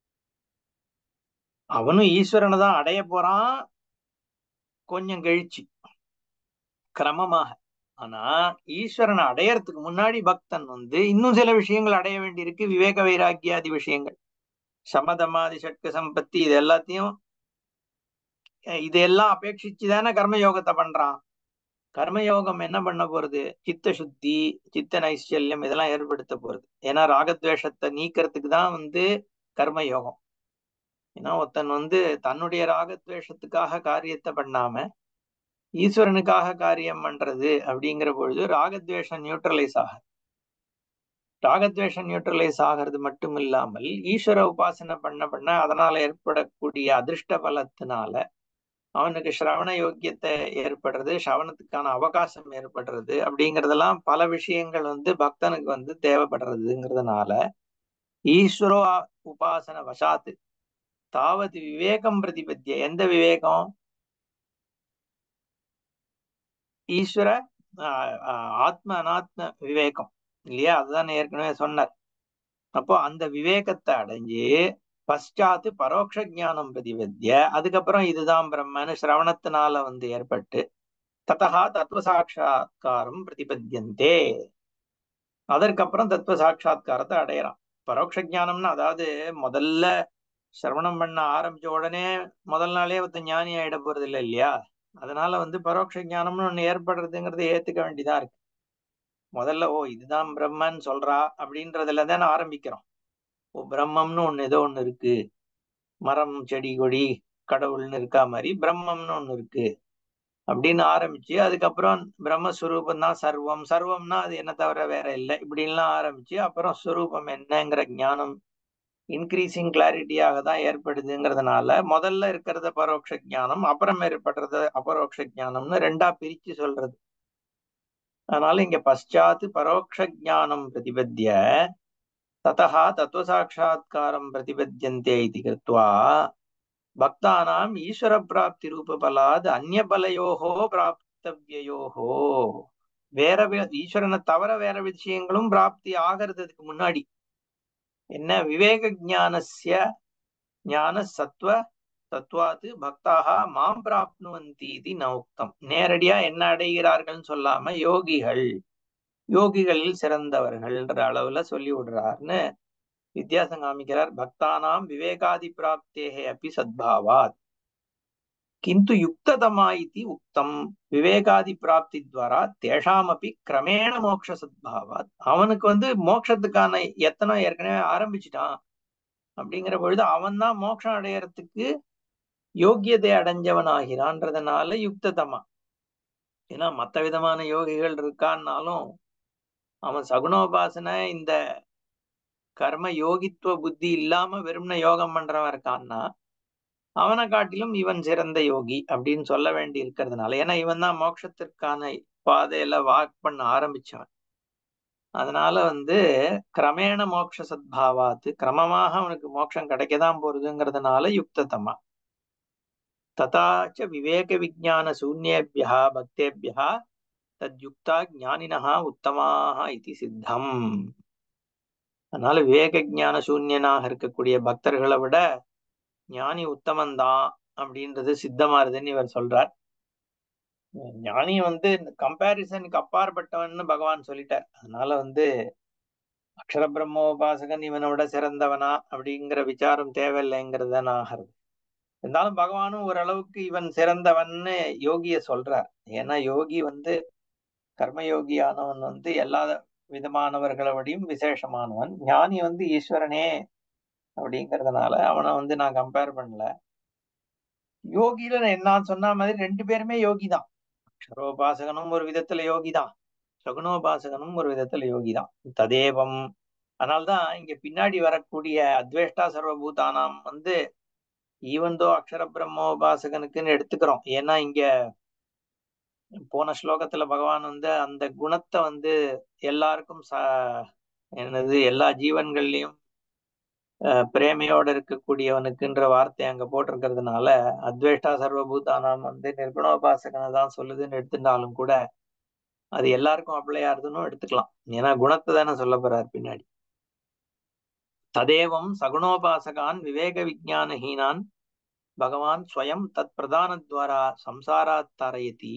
அவனும் ஈஸ்வரனை தான் அடைய போறான் கொஞ்சம் கழிச்சு கிரமமாக ஆனா ஈஸ்வரனை அடையறதுக்கு முன்னாடி பக்தன் வந்து இன்னும் சில விஷயங்கள் அடைய வேண்டியிருக்கு விவேக வைராக்கியாதி விஷயங்கள் சமதமாதி சட்க சம்பத்தி இது எல்லாத்தையும் இதெல்லாம் அபேட்சிச்சு தானே கர்மயோகத்தை பண்றான் கர்மயோகம் என்ன பண்ண போறது சித்த சுத்தி சித்த நைச்சல்யம் இதெல்லாம் ஏற்படுத்த போறது ஏன்னா ராகத்வேஷத்தை நீக்கிறதுக்கு தான் வந்து கர்மயோகம் ஏன்னா ஒருத்தன் வந்து தன்னுடைய ராகத்வேஷத்துக்காக காரியத்தை பண்ணாம ஈஸ்வரனுக்காக காரியம் பண்றது அப்படிங்கிற பொழுது ராகத்வேஷம் நியூட்ரலைஸ் ஆக ராகத்வேஷம் நியூட்ரலைஸ் ஆகிறது மட்டும் இல்லாமல் ஈஸ்வர உபாசனை பண்ண பண்ண அதனால ஏற்படக்கூடிய அதிர்ஷ்ட பலத்தினால அவனுக்கு சிரவண யோக்கியத்தை ஏற்படுறது சிரவணத்துக்கான அவகாசம் ஏற்படுறது அப்படிங்கறதெல்லாம் பல விஷயங்கள் வந்து பக்தனுக்கு வந்து தேவைப்படுறதுங்கிறதுனால ஈஸ்வரோ உபாசன வசாத்து தாவது விவேகம் பிரதிபத்திய எந்த விவேகம் ஈஸ்வர ஆத்ம அனாத்ம விவேகம் இல்லையா அதுதான் ஏற்கனவே சொன்னார் அப்போ அந்த விவேகத்தை அடைஞ்சு பశ్చాத்து பரோட்ச ஜானம் பிரதிபத்திய அதுக்கப்புறம் இதுதான் பிரம்மன்னு சிரவணத்தினால வந்து ஏற்பட்டு ததா தத்துவ சாட்சா்காரம் பிரதிபத்தியந்தே அதற்கப்புறம் தத்துவ சாட்சா்காரத்தை அடையறான் பரோட்ச ஜானம்னா அதாவது முதல்ல சிரவணம் பண்ண ஆரம்பிச்ச உடனே முதல் நாளே ஒருத்த ஞானி ஆயிட போறது இல்லை இல்லையா அதனால வந்து பரோட்ச ஜானம்னு ஒண்ணு ஏற்படுறதுங்கிறத ஏத்துக்க வேண்டியதா இருக்கு முதல்ல ஓ இதுதான் பிரம்மன் சொல்றா அப்படின்றதுல தானே ஆரம்பிக்கிறோம் ஓ பிரம்மம்னு ஒண்ணு ஏதோ ஒண்ணு இருக்கு மரம் செடி கொடி கடவுள்னு இருக்கா மாதிரி பிரம்மம்னு ஒண்ணு இருக்கு அப்படின்னு ஆரம்பிச்சு அதுக்கப்புறம் பிரம்மஸ்வரூபம் தான் சர்வம் சர்வம்னா அது என்ன தவிர வேற இல்லை இப்படின்லாம் ஆரம்பிச்சு அப்புறம் ஸ்வரூபம் என்னங்கிற ஞானம் இன்க்ரீசிங் கிளாரிட்டியாக தான் ஏற்படுதுங்கிறதுனால முதல்ல இருக்கிறத பரோட்ச ஜானம் அப்புறம் ஏற்படுறது அபரோக்ஷ ஜானம்னு ரெண்டா பிரிச்சு சொல்றது அதனால இங்க பశ్చాத்து பரோட்ச ஜானம் பிரதிபத்திய ததா தத்துவசாட்சா்காரம் பிரதிபத்தியந்தே இது கிருத்வா பக்தானாம் ஈஸ்வர பிராப்தி ரூப பலாத் அந்நிய பலயோகோ பிராப்தவ்யோகோ வேற ஈஸ்வரனை தவிர வேற விஷயங்களும் பிராப்தி ஆகிறதுக்கு முன்னாடி என்ன விவேக ஜானஸ்ய ஞான சத்வ தத்துவாத்து பக்தாக மாம் பிராப்னுவந்தி இது நோக்தம் நேரடியா என்ன அடைகிறார்கள் சொல்லாம யோகிகள் யோகிகளில் சிறந்தவர்கள்ன்ற அளவுல சொல்லி விடுறாருன்னு வித்தியாசம் காமிக்கிறார் பக்தானாம் விவேகாதி பிராப்தேகே அப்படி சத்பாவாத் கிந்து யுக்ததமா இது உக்தம் விவேகாதி பிராப்தி துவாரா தேஷாமப்பி கிரமேண மோட்ச சத்பாவாத் அவனுக்கு வந்து மோட்சத்துக்கான எத்தனை ஏற்கனவே ஆரம்பிச்சுட்டான் அப்படிங்கிற பொழுது அவன் தான் மோட்சம் அடையறதுக்கு யோக்கியதை அடைஞ்சவன் ஆகிறான்றதுனால யுக்ததமா ஏன்னா மத்த விதமான யோகிகள் இருக்கான்னாலும் அவன் சகுணோபாசனை இந்த கர்ம யோகித்துவ புத்தி இல்லாம வெறும்ன யோகம் பண்றவன் இருக்கான்னா அவனை காட்டிலும் இவன் சிறந்த யோகி அப்படின்னு சொல்ல வேண்டி இருக்கிறதுனால ஏன்னா இவன் தான் மோட்சத்திற்கான பாதையில வாக் பண்ண ஆரம்பிச்சவன் அதனால வந்து கிரமேண மோட்ச சத்பாவாத்து கிரமமாக அவனுக்கு மோட்சம் கிடைக்கதான் போறதுங்கிறதுனால யுக்ததமா ததாச்ச விவேக விஜான சூன்யேபியா பக்தேபியா தத்யுக்தா ஞானினஹா உத்தமாக இது சித்தம் அதனால விவேக ஞான சூன்யனாக இருக்கக்கூடிய பக்தர்களை விட ஞானி உத்தமன்தான் அப்படின்றது சித்தமாறுதுன்னு இவர் சொல்றார் ஞானி வந்து கம்பாரிசனுக்கு அப்பாற்பட்டவன்னு பகவான் சொல்லிட்டார் அதனால வந்து அக்ஷர பிரம்மோபாசகன் இவனை விட சிறந்தவனா அப்படிங்கிற விசாரம் தேவையில்லைங்கிறது ஆகிறது இருந்தாலும் பகவானும் ஓரளவுக்கு இவன் சிறந்தவன்னு யோகிய சொல்றார் ஏன்னா யோகி வந்து கர்மயோகியானவன் வந்து எல்லா விதமானவர்களை விடையும் விசேஷமானவன் ஞானி வந்து ஈஸ்வரனே அப்படிங்கிறதுனால அவனை வந்து நான் கம்பேர் பண்ணல யோகியில நான் சொன்ன மாதிரி ரெண்டு பேருமே யோகி தான் அக்ஷரோபாசகனும் ஒரு விதத்துல யோகி தான் சகுனோபாசகனும் ஒரு விதத்துல யோகி தான் ததேவம் அதனால்தான் இங்க பின்னாடி வரக்கூடிய அத்வேஷ்டா சர்வபூதானாம் வந்து ஈவந்தோ அக்ஷர பிரம்மோபாசகனுக்குன்னு எடுத்துக்கிறோம் ஏன்னா இங்க போன ஸ்லோகத்துல பகவான் வந்து அந்த குணத்தை வந்து எல்லாருக்கும் ச என்னது எல்லா ஜீவன்கள்லயும் பிரேமையோட இருக்கக்கூடியவனுக்குன்ற வார்த்தை அங்க போட்டிருக்கிறதுனால அத்வேஷ்டா சர்வபூதானாம் வந்து நிர்குணோபாசகனை தான் சொல்லுதுன்னு எடுத்துட்டாலும் கூட அது எல்லாருக்கும் அப்ளை ஆகுதுன்னு எடுத்துக்கலாம் ஏன்னா குணத்தை தானே சொல்ல போறார் பின்னாடி ததேவம் சகுணோபாசகான் விவேக விஜானஹீனான் பகவான் ஸ்வயம் தத் பிரதானத்வாரா சம்சாராத் தாரயதி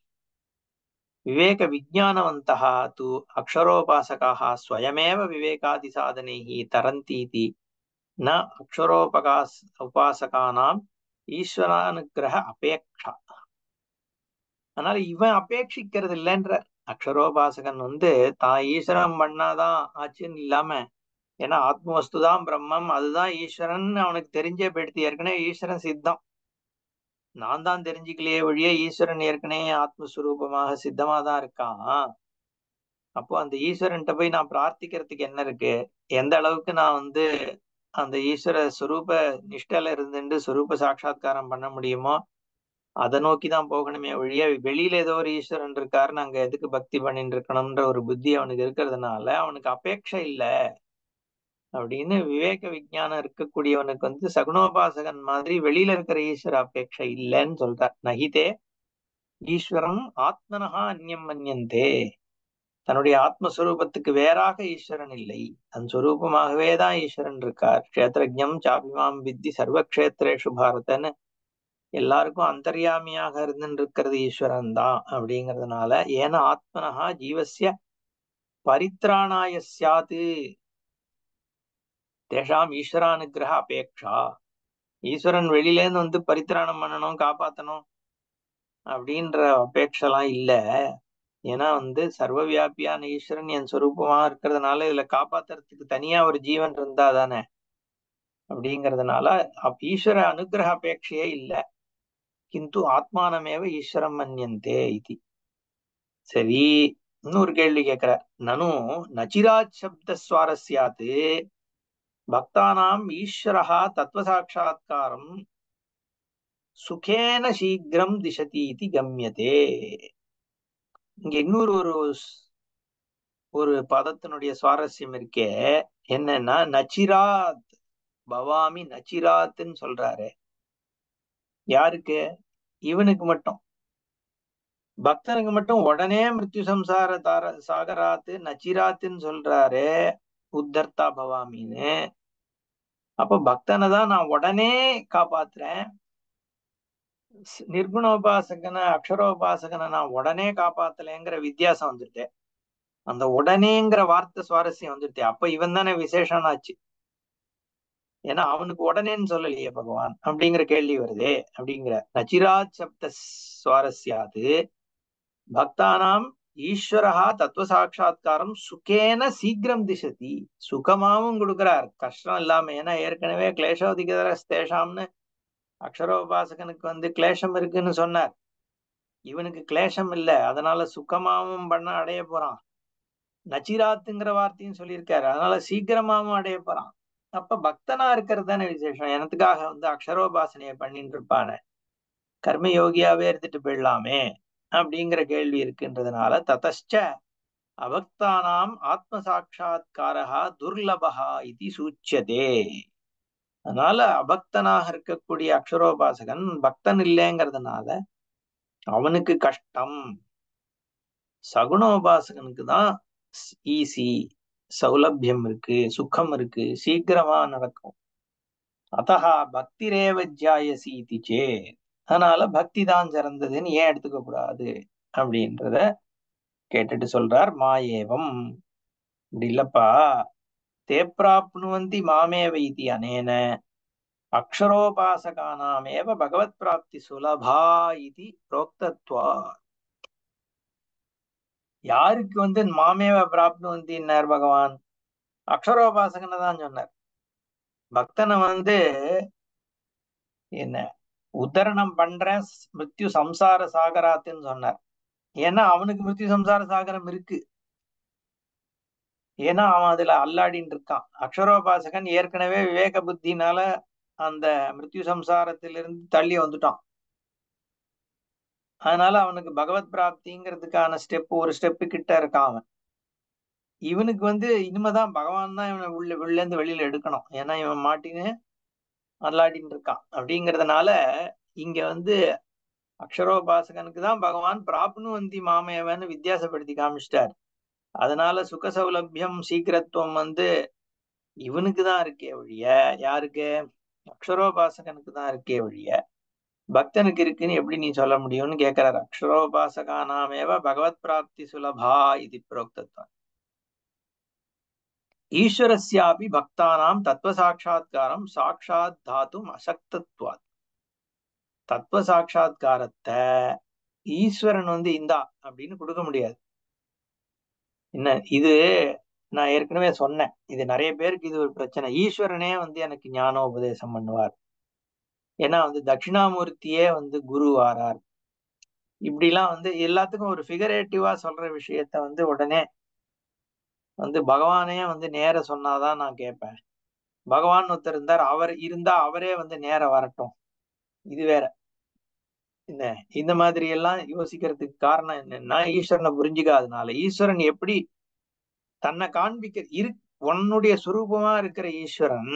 விவேக விஜானவந்தः தु அக்ஷரோபாசகாः ஸ்வயமேவ விவேகாதி சாதனைः தரந்தீதி ந அக்ஷரோபகாஸ் உபாசகானாம் ஈஸ்வரானுகிரக அபேக்ஷா அதனால இவன் அபேட்சிக்கிறது இல்லைன்ற அக்ஷரோபாசகன் வந்து தான் ஈஸ்வரம் பண்ணாதான் ஆச்சுன்னு இல்லாம ஏன்னா ஆத்மவஸ்து தான் பிரம்மம் அதுதான் ஈஸ்வரன் அவனுக்கு தெரிஞ்சே போயிடுத்து ஏற்கனவே ஈஸ்வரன் சித்தம் நான் தான் தெரிஞ்சுக்கலையே வழியே ஈஸ்வரன் ஏற்கனவே ஆத்மஸ்வரூபமாக சித்தமா தான் இருக்கான் அப்போ அந்த ஈஸ்வரன்ட்ட போய் நான் பிரார்த்திக்கிறதுக்கு என்ன இருக்கு எந்த அளவுக்கு நான் வந்து அந்த ஈஸ்வர சுரூப நிஷ்டையில இருந்துட்டு சுரூப சாட்சா்காரம் பண்ண முடியுமோ அதை நோக்கி தான் போகணுமே ஒழிய வெளியில ஏதோ ஒரு ஈஸ்வரன் இருக்காருன்னு அங்க எதுக்கு பக்தி பண்ணிட்டு இருக்கணும்ன்ற ஒரு புத்தி அவனுக்கு இருக்கிறதுனால அவனுக்கு அபேட்சை இல்லை அப்படின்னு விவேக விஜயானம் இருக்கக்கூடியவனுக்கு வந்து சகுனோபாசகன் மாதிரி வெளியில இருக்கிற ஈஸ்வர அபேட்சை இல்லைன்னு சொல்றார் நகிதே ஈஸ்வரம் ஆத்மனஹா அந்நியம் மன்யந்தே தன்னுடைய ஆத்மஸ்வரூபத்துக்கு வேறாக ஈஸ்வரன் இல்லை தன் சுரூபமாகவே தான் ஈஸ்வரன் இருக்கார் கஷேத்திரஜம் சாபிமாம் வித்தி சர்வ கஷேத்திரேஷு பாரதன்னு எல்லாருக்கும் அந்தர்யாமியாக இருந்துட்டு இருக்கிறது ஈஸ்வரன் தான் அப்படிங்கிறதுனால ஏன்னா ஆத்மனஹா ஜீவசிய பரித்ராணாய சியாது தேஷாம் ஈஸ்வரானுகிரக அபேக்ஷா ஈஸ்வரன் வெளியிலேருந்து வந்து பரித்திராணம் பண்ணணும் காப்பாத்தணும் அப்படின்ற அபேட்செல்லாம் இல்ல ஏன்னா வந்து சர்வ வியாபியான ஈஸ்வரன் என் சொரூபமா இருக்கிறதுனால இதுல காப்பாத்துறதுக்கு தனியா ஒரு ஜீவன் இருந்தா தானே அப்படிங்கிறதுனால ஈஸ்வர அனுகிரக அபேட்சையே இல்ல கிந்து ஆத்மானமேவ ஈஸ்வரம் மன்யந்தே இது சரி இன்னொரு கேள்வி கேட்கிற நனு நச்சிராஜ் சப்த சுவாரஸ்யாத்து பக்தானாம் ஈஸ்வரஹா தத்துவசாட்சா்காரம் சுகேன சீக்கிரம் திசதி இது கம்யதே இங்க இன்னொரு ஒரு ஒரு பதத்தினுடைய சுவாரஸ்யம் இருக்கே என்னன்னா நச்சிராத் பவாமி நச்சிராத்ன்னு சொல்றாரு யாருக்கு இவனுக்கு மட்டும் பக்தனுக்கு மட்டும் உடனே மிருத்யு சம்சார தார சாகராத்து நச்சிராத்துன்னு சொல்றாரு உத்தர்த்தா பவாமின்னு அப்போ பக்தனை தான் நான் உடனே காப்பாத்துறேன் நிர்குணோபாசகனை அக்ஷரோபாசகனை நான் உடனே காப்பாத்தலைங்கிற வித்தியாசம் வந்துட்டு அந்த உடனேங்கிற வார்த்தை சுவாரஸ்யம் வந்துட்டு அப்ப இவன் தானே விசேஷனாச்சு ஏன்னா அவனுக்கு உடனேன்னு சொல்லலையே பகவான் அப்படிங்கிற கேள்வி வருதே அப்படிங்கிற நச்சிராஜ் சப்த சுவாரஸ்யாது பக்தானாம் ஈஸ்வரஹா தத்துவ சாட்சா்காரம் சுகேன சீக்கிரம் திசதி சுகமாவும் கொடுக்கிறார் கஷ்டம் இல்லாம ஏன்னா ஏற்கனவே கிளேஷோதிகர ஸ்தேஷாம்னு அக்ஷரோபாசகனுக்கு வந்து கிளேஷம் இருக்குன்னு சொன்னார் இவனுக்கு கிளேஷம் இல்லை அதனால சுகமாவும் பண்ண அடைய போறான் நச்சிராத்துங்கிற வார்த்தையும் சொல்லியிருக்காரு அதனால சீக்கிரமாவும் அடைய போறான் அப்ப பக்தனா இருக்கிறது தானே விசேஷம் எனத்துக்காக வந்து அக்ஷரோபாசனைய பண்ணிட்டு இருப்பானே கர்மயோகியாவே இருந்துட்டு போயிடலாமே அப்படிங்கிற கேள்வி இருக்குன்றதுனால ததச்ச அபக்தானாம் ஆத்ம சாட்சா்காரா துர்லபகா இது சூச்சியதே அதனால அபக்தனாக இருக்கக்கூடிய அக்ஷரோபாசகன் பக்தன் இல்லைங்கிறதுனால அவனுக்கு கஷ்டம் சகுணோபாசகனுக்கு தான் ஈஸி சௌலபியம் இருக்கு சுகம் இருக்கு சீக்கிரமா நடக்கும் அத்தகா பக்திரேவ ஜாயசி சே அதனால பக்தி தான் சிறந்ததுன்னு ஏன் எடுத்துக்க கூடாது அப்படின்றத கேட்டுட்டு சொல்றார் மாயேவம் இப்படி இல்லப்பா தேப்ராப்னுவந்தி மாமேவ இது அனேன அக்ஷரோபாசகானாமேவ பகவத் பிராப்தி சுலபா இது புரோக்தத்வா யாருக்கு வந்து மாமேவ பிராப்னுவந்தின்னார் பகவான் அக்ஷரோபாசகனை தான் சொன்னார் பக்தனை வந்து என்ன உத்தரணம் பண்றேன் மிருத்யு சம்சார சாகராத்துன்னு சொன்னார் ஏன்னா அவனுக்கு மிருத்யு சம்சார சாகரம் இருக்கு ஏன்னா அவன் அதுல அல்லாடின்னு இருக்கான் அக்ஷரோபாசகன் ஏற்கனவே விவேக புத்தினால அந்த மிருத்யு சம்சாரத்திலிருந்து தள்ளி வந்துட்டான் அதனால அவனுக்கு பகவத் பிராப்திங்கிறதுக்கான ஸ்டெப் ஒரு ஸ்டெப்பு கிட்ட இருக்கான் அவன் இவனுக்கு வந்து இனிமேதான் பகவான் தான் இவனை உள்ள உள்ள இருந்து வெளியில எடுக்கணும் ஏன்னா இவன் மாட்டின்னு அல்லாடின்னு இருக்கான் அப்படிங்கிறதுனால இங்க வந்து அக்ஷரோபாசகனுக்கு தான் பகவான் பிராப்னு வந்தி மாமேவன்னு வித்தியாசப்படுத்தி காமிச்சிட்டார் அதனால சுக சௌலபியம் சீக்கிரத்துவம் வந்து இவனுக்கு தான் இருக்கே ஒழிய யாருக்கு அக்ஷரோபாசகனுக்கு தான் இருக்கே ஒழிய பக்தனுக்கு இருக்குன்னு எப்படி நீ சொல்ல முடியும்னு கேட்கிறார் அக்ஷரோபாசகானாமேவ பகவத் பிராப்தி சுலபா இது புரோக்தத்வம் ஈஸ்வரஸ்யாபி பக்தானாம் தத்துவ சாட்சா்காரம் சாட்சாத் தாத்தும் அசக்தத்வாத் தத்துவ சாட்சா்காரத்தை ஈஸ்வரன் வந்து இந்தா அப்படின்னு கொடுக்க முடியாது என்ன இது நான் ஏற்கனவே சொன்னேன் இது நிறைய பேருக்கு இது ஒரு பிரச்சனை ஈஸ்வரனே வந்து எனக்கு ஞான உபதேசம் பண்ணுவார் ஏன்னா வந்து தட்சிணாமூர்த்தியே வந்து குரு ஆறார் இப்படிலாம் வந்து எல்லாத்துக்கும் ஒரு ஃபிகரேட்டிவா சொல்ற விஷயத்த வந்து உடனே வந்து பகவானே வந்து நேர சொன்னாதான் நான் கேட்பேன் பகவான் ஒருத்தர் இருந்தார் அவர் இருந்தா அவரே வந்து நேர வரட்டும் இது வேற என்ன இந்த மாதிரி எல்லாம் யோசிக்கிறதுக்கு காரணம் என்னன்னா ஈஸ்வரனை புரிஞ்சுக்காதனால ஈஸ்வரன் எப்படி தன்னை காண்பிக்க இரு உன்னுடைய சுரூபமா இருக்கிற ஈஸ்வரன்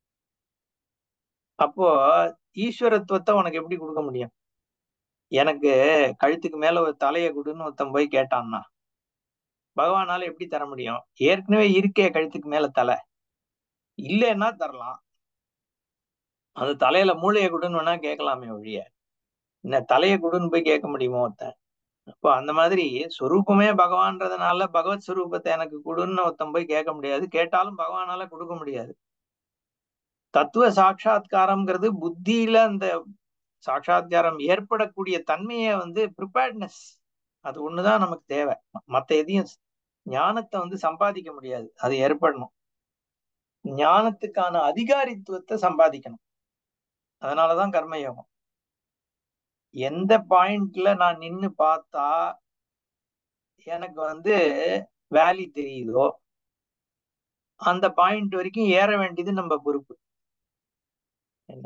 அப்போ ஈஸ்வரத்துவத்தை உனக்கு எப்படி கொடுக்க முடியும் எனக்கு கழுத்துக்கு மேல ஒரு தலையை கொடுன்னு ஒருத்தன் போய் கேட்டான்னா பகவானால எப்படி தர முடியும் ஏற்கனவே இருக்கே கழுத்துக்கு மேல தலை இல்லைன்னா தரலாம் அது தலையில மூளையை கொடுன்னு வேணா கேட்கலாமே ஒழிய என்ன தலையை கொடுன்னு போய் கேட்க முடியுமோ ஒருத்தன் அப்போ அந்த மாதிரி சொரூபமே பகவான்றதுனால பகவத் சுரூபத்தை எனக்கு கொடுன்னு ஒருத்தன் போய் கேட்க முடியாது கேட்டாலும் பகவானால கொடுக்க முடியாது தத்துவ சாட்சா்காரம்ங்கிறது புத்தியில அந்த சாட்சா்காரம் ஏற்படக்கூடிய தன்மையை வந்து ப்ரிப்பேர்ட்னஸ் அது ஒண்ணுதான் நமக்கு தேவை மத்த எதையும் ஞானத்தை வந்து சம்பாதிக்க முடியாது அது ஏற்படணும் ஞானத்துக்கான அதிகாரித்துவத்தை சம்பாதிக்கணும் அதனாலதான் கர்மயோகம் எந்த பாயிண்ட்ல நான் நின்னு பார்த்தா எனக்கு வந்து வேலி தெரியுதோ அந்த பாயிண்ட் வரைக்கும் ஏற வேண்டியது நம்ம பொறுப்பு என்ன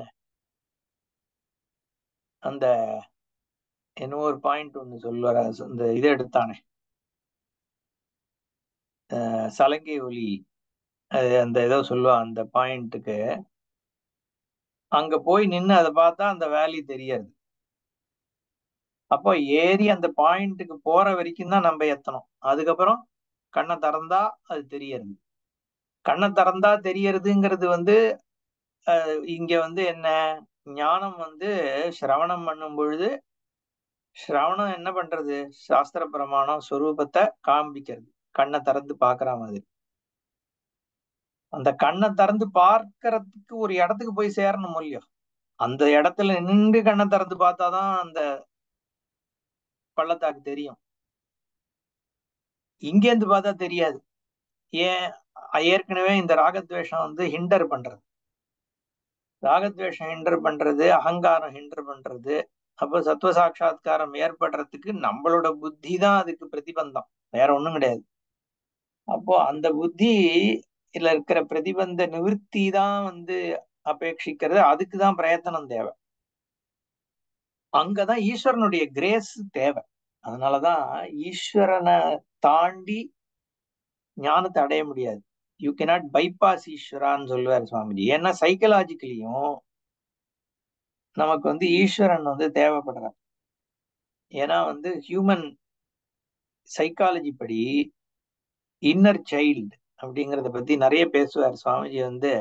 அந்த என்ன ஒரு பாயிண்ட் ஒண்ணு சொல்லுவார இந்த இதை எடுத்தானே சலங்கை ஒலி அது அந்த ஏதோ சொல்லுவா அந்த பாயிண்ட்டுக்கு அங்க போய் நின்று அதை பார்த்தா அந்த வேலி தெரியாது அப்போ ஏறி அந்த பாயிண்ட்டுக்கு போற வரைக்கும் தான் நம்ம எத்தணும் அதுக்கப்புறம் கண்ணை திறந்தா அது தெரியறது கண்ணை திறந்தா தெரியறதுங்கிறது வந்து இங்க வந்து என்ன ஞானம் வந்து சிரவணம் பண்ணும் பொழுது சிரவணம் என்ன பண்றது சாஸ்திர பிரமாணம் சொரூபத்தை காண்பிக்கிறது கண்ணை திறந்து பாக்குற மாதிரி அந்த கண்ணை திறந்து பார்க்கறதுக்கு ஒரு இடத்துக்கு போய் சேரணும் இல்லையோ அந்த இடத்துல நின்று கண்ணை திறந்து பார்த்தாதான் அந்த பள்ளத்தாக்கு தெரியும் இங்கேருந்து பார்த்தா தெரியாது ஏன் ஏற்கனவே இந்த ராகத்வேஷம் வந்து ஹிண்டர் பண்றது ராகத்வேஷம் ஹிண்டர் பண்றது அகங்காரம் ஹிண்டர் பண்றது அப்போ சத்துவ சாட்சா்காரம் ஏற்படுறதுக்கு நம்மளோட புத்தி தான் அதுக்கு பிரதிபந்தம் வேற ஒண்ணும் கிடையாது அப்போ அந்த புத்தி இதுல இருக்கிற பிரதிபந்த நிவர்த்தி தான் வந்து அபேட்சிக்கிறது அதுக்கு தான் பிரயத்தனம் தேவை அங்கதான் ஈஸ்வரனுடைய கிரேஸ் தேவை அதனாலதான் ஈஸ்வரனை தாண்டி ஞானத்தை அடைய முடியாது யூ கெனாட் பைபாஸ் ஈஸ்வரான்னு சொல்லுவார் சுவாமிஜி ஏன்னா சைக்கலாஜிக்கலியும் நமக்கு வந்து ஈஸ்வரன் வந்து தேவைப்படுறார் ஏன்னா வந்து ஹியூமன் சைக்காலஜி படி இன்னர் சைல்டு அப்படிங்கறத பத்தி நிறைய பேசுவார் சுவாமிஜி வந்து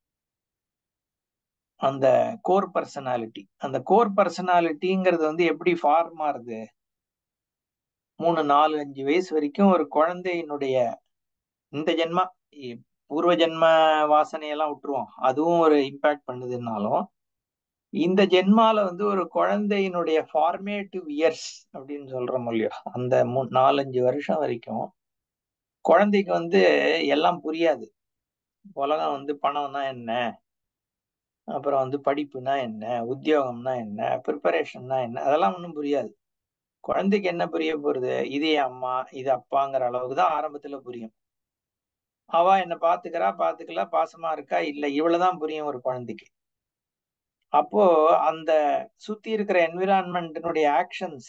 அந்த கோர் பர்சனாலிட்டி அந்த கோர் பர்சனாலிட்டிங்கிறது வந்து எப்படி ஃபார்ம் ஆறுது மூணு நாலு அஞ்சு வயசு வரைக்கும் ஒரு குழந்தையினுடைய இந்த ஜென்மா இ- பூர்வ ஜென்ம வாசனையெல்லாம் விட்டுருவோம் அதுவும் ஒரு இம்பாக்ட் பண்ணுதுன்னாலும் இந்த ஜென்மால வந்து ஒரு குழந்தையினுடைய ஃபார்மேட்டிவ் இயர்ஸ் அப்படின்னு சொல்றோம் இல்லையோ அந்த மூ நாலஞ்சு வருஷம் வரைக்கும் குழந்தைக்கு வந்து எல்லாம் புரியாது உலகம் வந்து பணம்னா என்ன அப்புறம் வந்து படிப்புனா என்ன உத்தியோகம்னா என்ன ப்ரிப்பரேஷன்னா என்ன அதெல்லாம் ஒன்றும் புரியாது குழந்தைக்கு என்ன புரிய போறது இது என் அம்மா இது அப்பாங்கிற அளவுக்கு தான் ஆரம்பத்துல புரியும் அவ என்ன பாத்துக்கிறா பாத்துக்கல பாசமா இருக்கா இல்ல இவ்வளவுதான் புரியும் ஒரு குழந்தைக்கு அப்போ அந்த சுத்தி இருக்கிற என்விரான்மெண்ட்டினுடைய ஆக்ஷன்ஸ்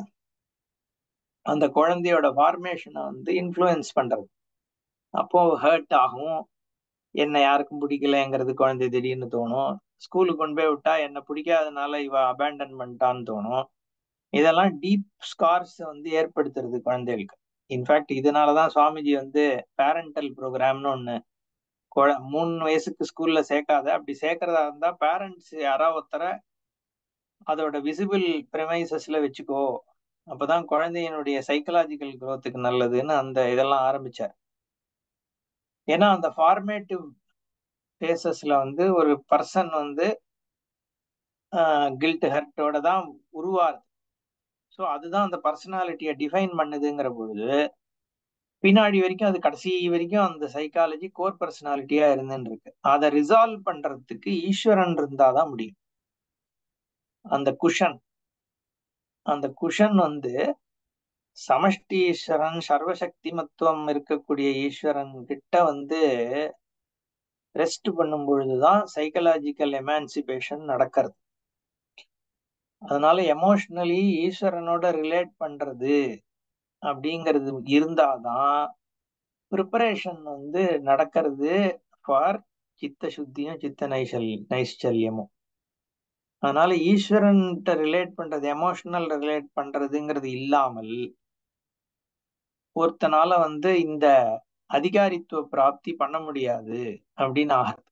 அந்த குழந்தையோட ஃபார்மேஷனை வந்து இன்ஃப்ளூயன்ஸ் பண்றது அப்போ ஹர்ட் ஆகும் என்ன யாருக்கும் பிடிக்கலங்கிறது குழந்தை திடீர்னு தோணும் ஸ்கூலுக்கு கொண்டு போய் விட்டா என்ன பிடிக்காதனால இவ அபேண்டன் பண்ணிட்டான்னு தோணும் இதெல்லாம் டீப் ஸ்கார்ஸ் வந்து ஏற்படுத்துறது குழந்தைகளுக்கு இன்ஃபேக்ட் இதனாலதான் சுவாமிஜி வந்து பேரண்டல் ப்ரோக்ராம்னு ஒண்ணு குழ- மூணு வயசுக்கு ஸ்கூல்ல சேர்க்காத அப்படி சேர்க்கறதா இருந்தா பேரண்ட்ஸ் யாராவது ஒருத்தர அதோட விசிபிள் ப்ரிமைசஸ்ல வச்சுக்கோ அப்பதான் குழந்தையினுடைய சைக்கலாஜிக்கல் growthக்கு நல்லதுன்னு அந்த இதெல்லாம் ஆரம்பிச்சார் ஏன்னா அந்த ஃபார்மேட்டிவ் பேசஸ்ல வந்து ஒரு பர்சன் வந்து கில்ட் ஹர்ட்டோட தான் உருவாகுது ஸோ அதுதான் அந்த பர்சனாலிட்டியை டிஃபைன் பண்ணுதுங்கிற பொழுது பின்னாடி வரைக்கும் அது கடைசி வரைக்கும் அந்த சைக்காலஜி கோர் பர்சனாலிட்டியா இருந்துன்னு இருக்கு அதை ரிசால்வ் பண்றதுக்கு ஈஸ்வரன் இருந்தாதான் முடியும் அந்த குஷன் அந்த குஷன் வந்து சமஷ்டி ஈஸ்வரன் சர்வசக்தி மத்துவம் இருக்கக்கூடிய ஈஸ்வரன் கிட்ட வந்து ரெஸ்ட் பண்ணும் பொழுதுதான் சைக்கலாஜிக்கல் எமான்சிபேஷன் நடக்கிறது அதனால எமோஷனலி ஈஸ்வரனோட ரிலேட் பண்றது அப்படிங்கிறது இருந்தாதான் ப்ரிப்பரேஷன் வந்து நடக்கிறது ஃபார் சித்த சுத்தியும் சித்த நைசல் நைஷ்சல்யமும் அதனால ஈஸ்வரன்கிட்ட ரிலேட் பண்றது எமோஷனல் ரிலேட் பண்றதுங்கிறது இல்லாமல் ஒருத்தனால வந்து இந்த அதிகாரித்துவ பிராப்தி பண்ண முடியாது அப்படின்னு ஆகுது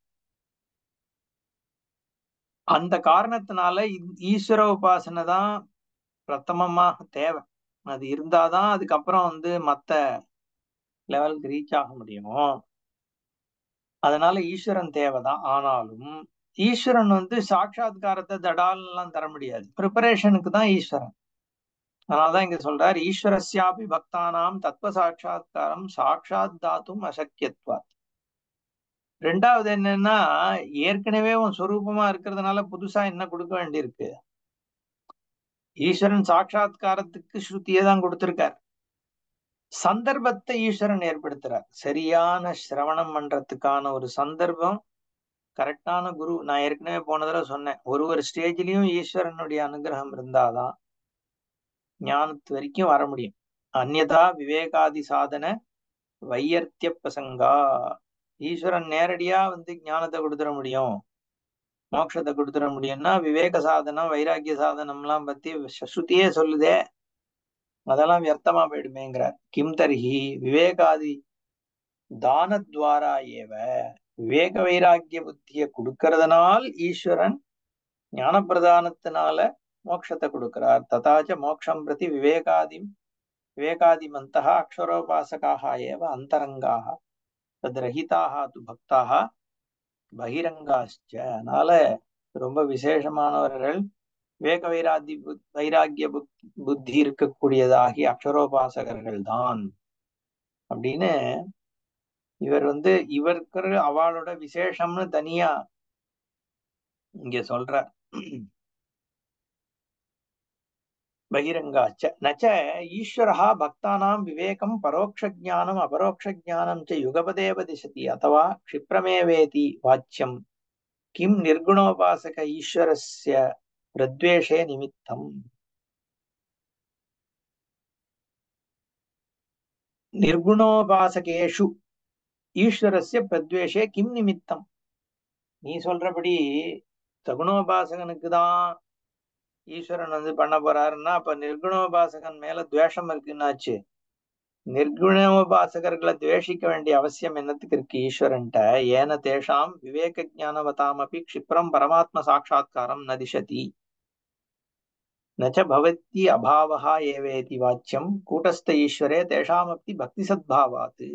அந்த காரணத்தினால இந்த ஈஸ்வர உபாசனை தான் பிரதமமாக தேவை அது இருந்தாதான் அதுக்கப்புறம் வந்து மத்த லெவலுக்கு ரீச் ஆக முடியும் அதனால ஈஸ்வரன் தேவைதான் ஆனாலும் ஈஸ்வரன் வந்து சாட்சாத்காரத்தை தடால்லாம் தர முடியாது ப்ரிப்பரேஷனுக்கு தான் ஈஸ்வரன் அதனாலதான் இங்க சொல்றார் ஈஸ்வரஸ்யாபி பக்தானாம் தத்துவ சாட்சாத்காரம் சாட்சாத் தாத்தும் அசக்கியத்வாத் ரெண்டாவது என்னன்னா ஏற்கனவே உன் சொரூபமா இருக்கிறதுனால புதுசா என்ன கொடுக்க வேண்டியிருக்கு ஈஸ்வரன் சாட்சாத்காரத்துக்கு ஸ்ருதியை தான் கொடுத்திருக்கார் சந்தர்ப்பத்தை ஈஸ்வரன் ஏற்படுத்துறார் சரியான சிரவணம் பண்றதுக்கான ஒரு சந்தர்ப்பம் கரெக்டான குரு நான் ஏற்கனவே போன தடவை சொன்னேன் ஒரு ஒரு ஸ்டேஜ்லயும் ஈஸ்வரனுடைய அனுகிரகம் இருந்தாதான் ஞானத்து வரைக்கும் வர முடியும் அந்யதா விவேகாதி சாதன வையர்த்திய பிரசங்கா ஈஸ்வரன் நேரடியா வந்து ஞானத்தை கொடுத்துட முடியும் மோட்சத்தை கொடுத்துட முடியும்னா விவேக சாதனம் வைராக்கிய சாதனம்லாம் பத்தி ஸ்ருதியே சொல்லுதே அதெல்லாம் வியர்த்தமா போயிடுமேங்கிறார் கிம் தர்ஹி விவேகாதி தானத்வாரா ஏவ விவேக வைராக்கிய புத்திய கொடுக்கறதுனால் ஈஸ்வரன் ஞான பிரதானத்தினால மோட்சத்தை கொடுக்கிறார் ததாச்ச மோக்ஷம் பிரதி விவேகாதி விவேகாதிமந்தः அக்ஷரோபாசகாக ஏவ அந்தரங்காக தத் ரஹிதாக து பக்தாக பகிரங்காச்ச அதனால ரொம்ப விசேஷமானவர்கள் விவேக வைராதி புத்- வைராக்கிய புத் புத்தி இருக்கக்கூடியதாகி அக்ஷரோபாசகர்கள் தான் அப்படின்னு இவர் வந்து இவருக்கு அவளோட விசேஷம்னு தனியா இங்க சொல்றார் बहिरङ्गाच्च न च ईश्वरः भक्तानां विवेकं परोक्षज्ञानम् अपरोक्षज्ञानं च युगपदेव दिशति अथवा क्षिप्रमेवेति वाच्यं किं निर्गुणोपासक ईश्वरस्य प्रद्वेषे निमित्तम् निर्गुणोपासकेषु ஈஸ்வரஸ்ய பிரத்வேஷே கிம் நிமித்தம் நீ சொல்றபடி சகுணோபாசகனுக்கு தான் ஈஸ்வரன் வந்து பண்ண போறாருன்னா அப்ப நிர்குணோபாசகன் மேல துவேஷம் இருக்குன்னாச்சு நிர்குணோபாசகர்களை துவேஷிக்க வேண்டிய அவசியம் என்னத்துக்கு இருக்கு ஈஸ்வரன்ட்ட ஏன தேஷாம் விவேக ஜானவதாமபி க்ஷிப்ரம் பரமாத்ம சாட்சா்காரம் ந திசதி நச்ச பவத்தி அபாவா ஏவேதி வாச்சியம் கூட்டஸ்த ஈஸ்வரே தேஷாமப்பி பக்தி சத்பாவாத்து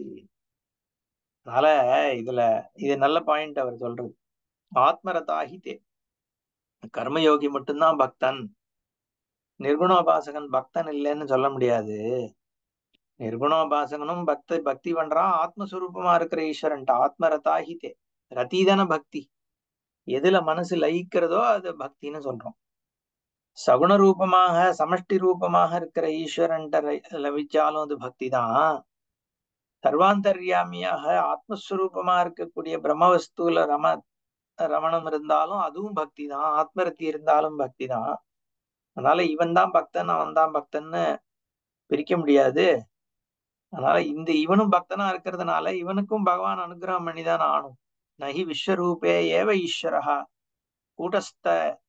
அதனால இதுல இது நல்ல பாயிண்ட் அவர் சொல்றது ஆத்மரதாகி தே கர்மயோகி மட்டும்தான் பக்தன் நிர்குணோபாசகன் பக்தன் இல்லைன்னு சொல்ல முடியாது நிர்குணோபாசகனும் பக்த பக்தி பண்றான் ஆத்மஸ்வரூபமா இருக்கிற ஈஸ்வரன்ட்ட ஆத்மரதாகி தே ரதீதன பக்தி எதுல மனசு லயிக்கிறதோ அது பக்தின்னு சொல்றோம் சகுண ரூபமாக சமஷ்டி ரூபமாக இருக்கிற ஈஸ்வரன்ட்ட லவிச்சாலும் அது பக்தி தான் சர்வாந்தர்யாமியாக ஆத்மஸ்வரூபமா இருக்கக்கூடிய பிரம்மவஸ்துல ரம ரமணம் இருந்தாலும் அதுவும் பக்தி தான் ஆத்மரத்தி இருந்தாலும் பக்தி தான் அதனால இவன் தான் பக்தன் அவன் தான் பக்தன்னு பிரிக்க முடியாது அதனால இந்த இவனும் பக்தனா இருக்கிறதுனால இவனுக்கும் பகவான் அனுகிரகம் பண்ணிதான் ஆணும் நகி விஸ்வரூபே ஏவ ஈஸ்வரஹா கூட்டஸ்த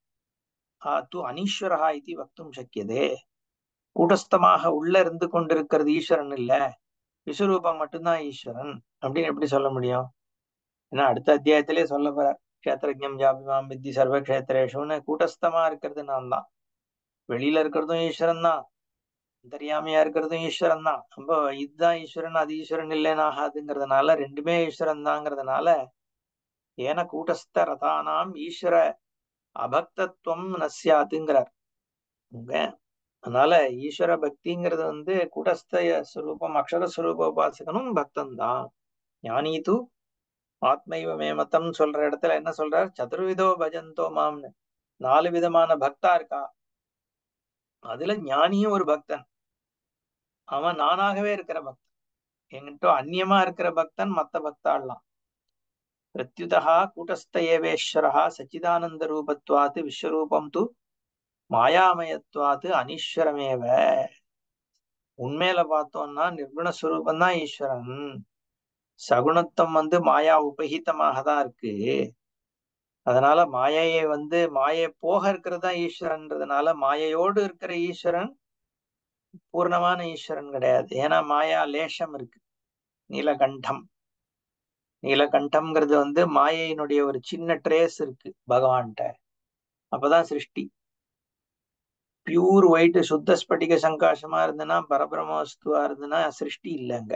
து அனீஸ்வரஹா இது வக்தும் சக்கியதே கூட்டஸ்தமாக உள்ள இருந்து கொண்டிருக்கிறது ஈஸ்வரன் இல்ல விஸ்வரூபம் மட்டும்தான் ஈஸ்வரன் அப்படின்னு எப்படி சொல்ல முடியும் ஏன்னா அடுத்த அத்தியாயத்திலே சொல்ல போற கஷேத்திரஜம் ஜாபிமாம் வித்தி சர்வ கஷேத்திரேஷுன்னு கூட்டஸ்தமா இருக்கிறது நான் தான் வெளியில இருக்கிறதும் ஈஸ்வரன் தான் தெரியாமையா இருக்கிறதும் ஈஸ்வரன் தான் நம்ம இதுதான் ஈஸ்வரன் அது ஈஸ்வரன் இல்லைன்னு ஆகாதுங்கிறதுனால ரெண்டுமே ஈஸ்வரன் தாங்கிறதுனால ஏன கூட்டஸ்த ரதானாம் ஈஸ்வர அபக்தத்துவம் நசியாத்துங்கிறார் அதனால ஈஸ்வர பக்திங்கிறது வந்து கூடஸ்த ஸ்வரூபம் அக்ஷர ஸ்வரூப உபாசகனும் பக்தன் தான் ஞானி தூ ஆத்மைவ மேமத்தம் சொல்ற இடத்துல என்ன சொல்றார் சதுர்விதோ பஜந்தோ மாம்னு நாலு விதமான பக்தா இருக்கா அதுல ஞானியும் ஒரு பக்தன் அவன் நானாகவே இருக்கிற பக்தன் என்கிட்ட அந்நியமா இருக்கிற பக்தன் மத்த பக்தாடலாம் பிரத்யுதா கூட்டஸ்த ஏவேஸ்வரா சச்சிதானந்த ரூபத்வாத்து விஸ்வரூபம் து மாயாமயத்வாத்து அனீஸ்வரமேவ உண்மையில பார்த்தோம்னா நிர்குணஸ்வரூபம் தான் ஈஸ்வரன் சகுணத்துவம் வந்து மாயா உபகிதமாக தான் இருக்கு அதனால மாயையை வந்து மாயை போக இருக்கிறது தான் ஈஸ்வரன்றதுனால மாயையோடு இருக்கிற ஈஸ்வரன் பூர்ணமான ஈஸ்வரன் கிடையாது ஏன்னா மாயா லேஷம் இருக்கு நீலகண்டம் நீலகண்டம்ங்கிறது வந்து மாயையினுடைய ஒரு சின்ன ட்ரேஸ் இருக்கு பகவான்கிட்ட அப்பதான் சிருஷ்டி பியூர் ஒயிட் சுத்த ஸ்பட்டிக சங்காசமா இருந்ததுன்னா பரபிரம வஸ்துவா இருந்ததுன்னா சிருஷ்டி இல்லைங்க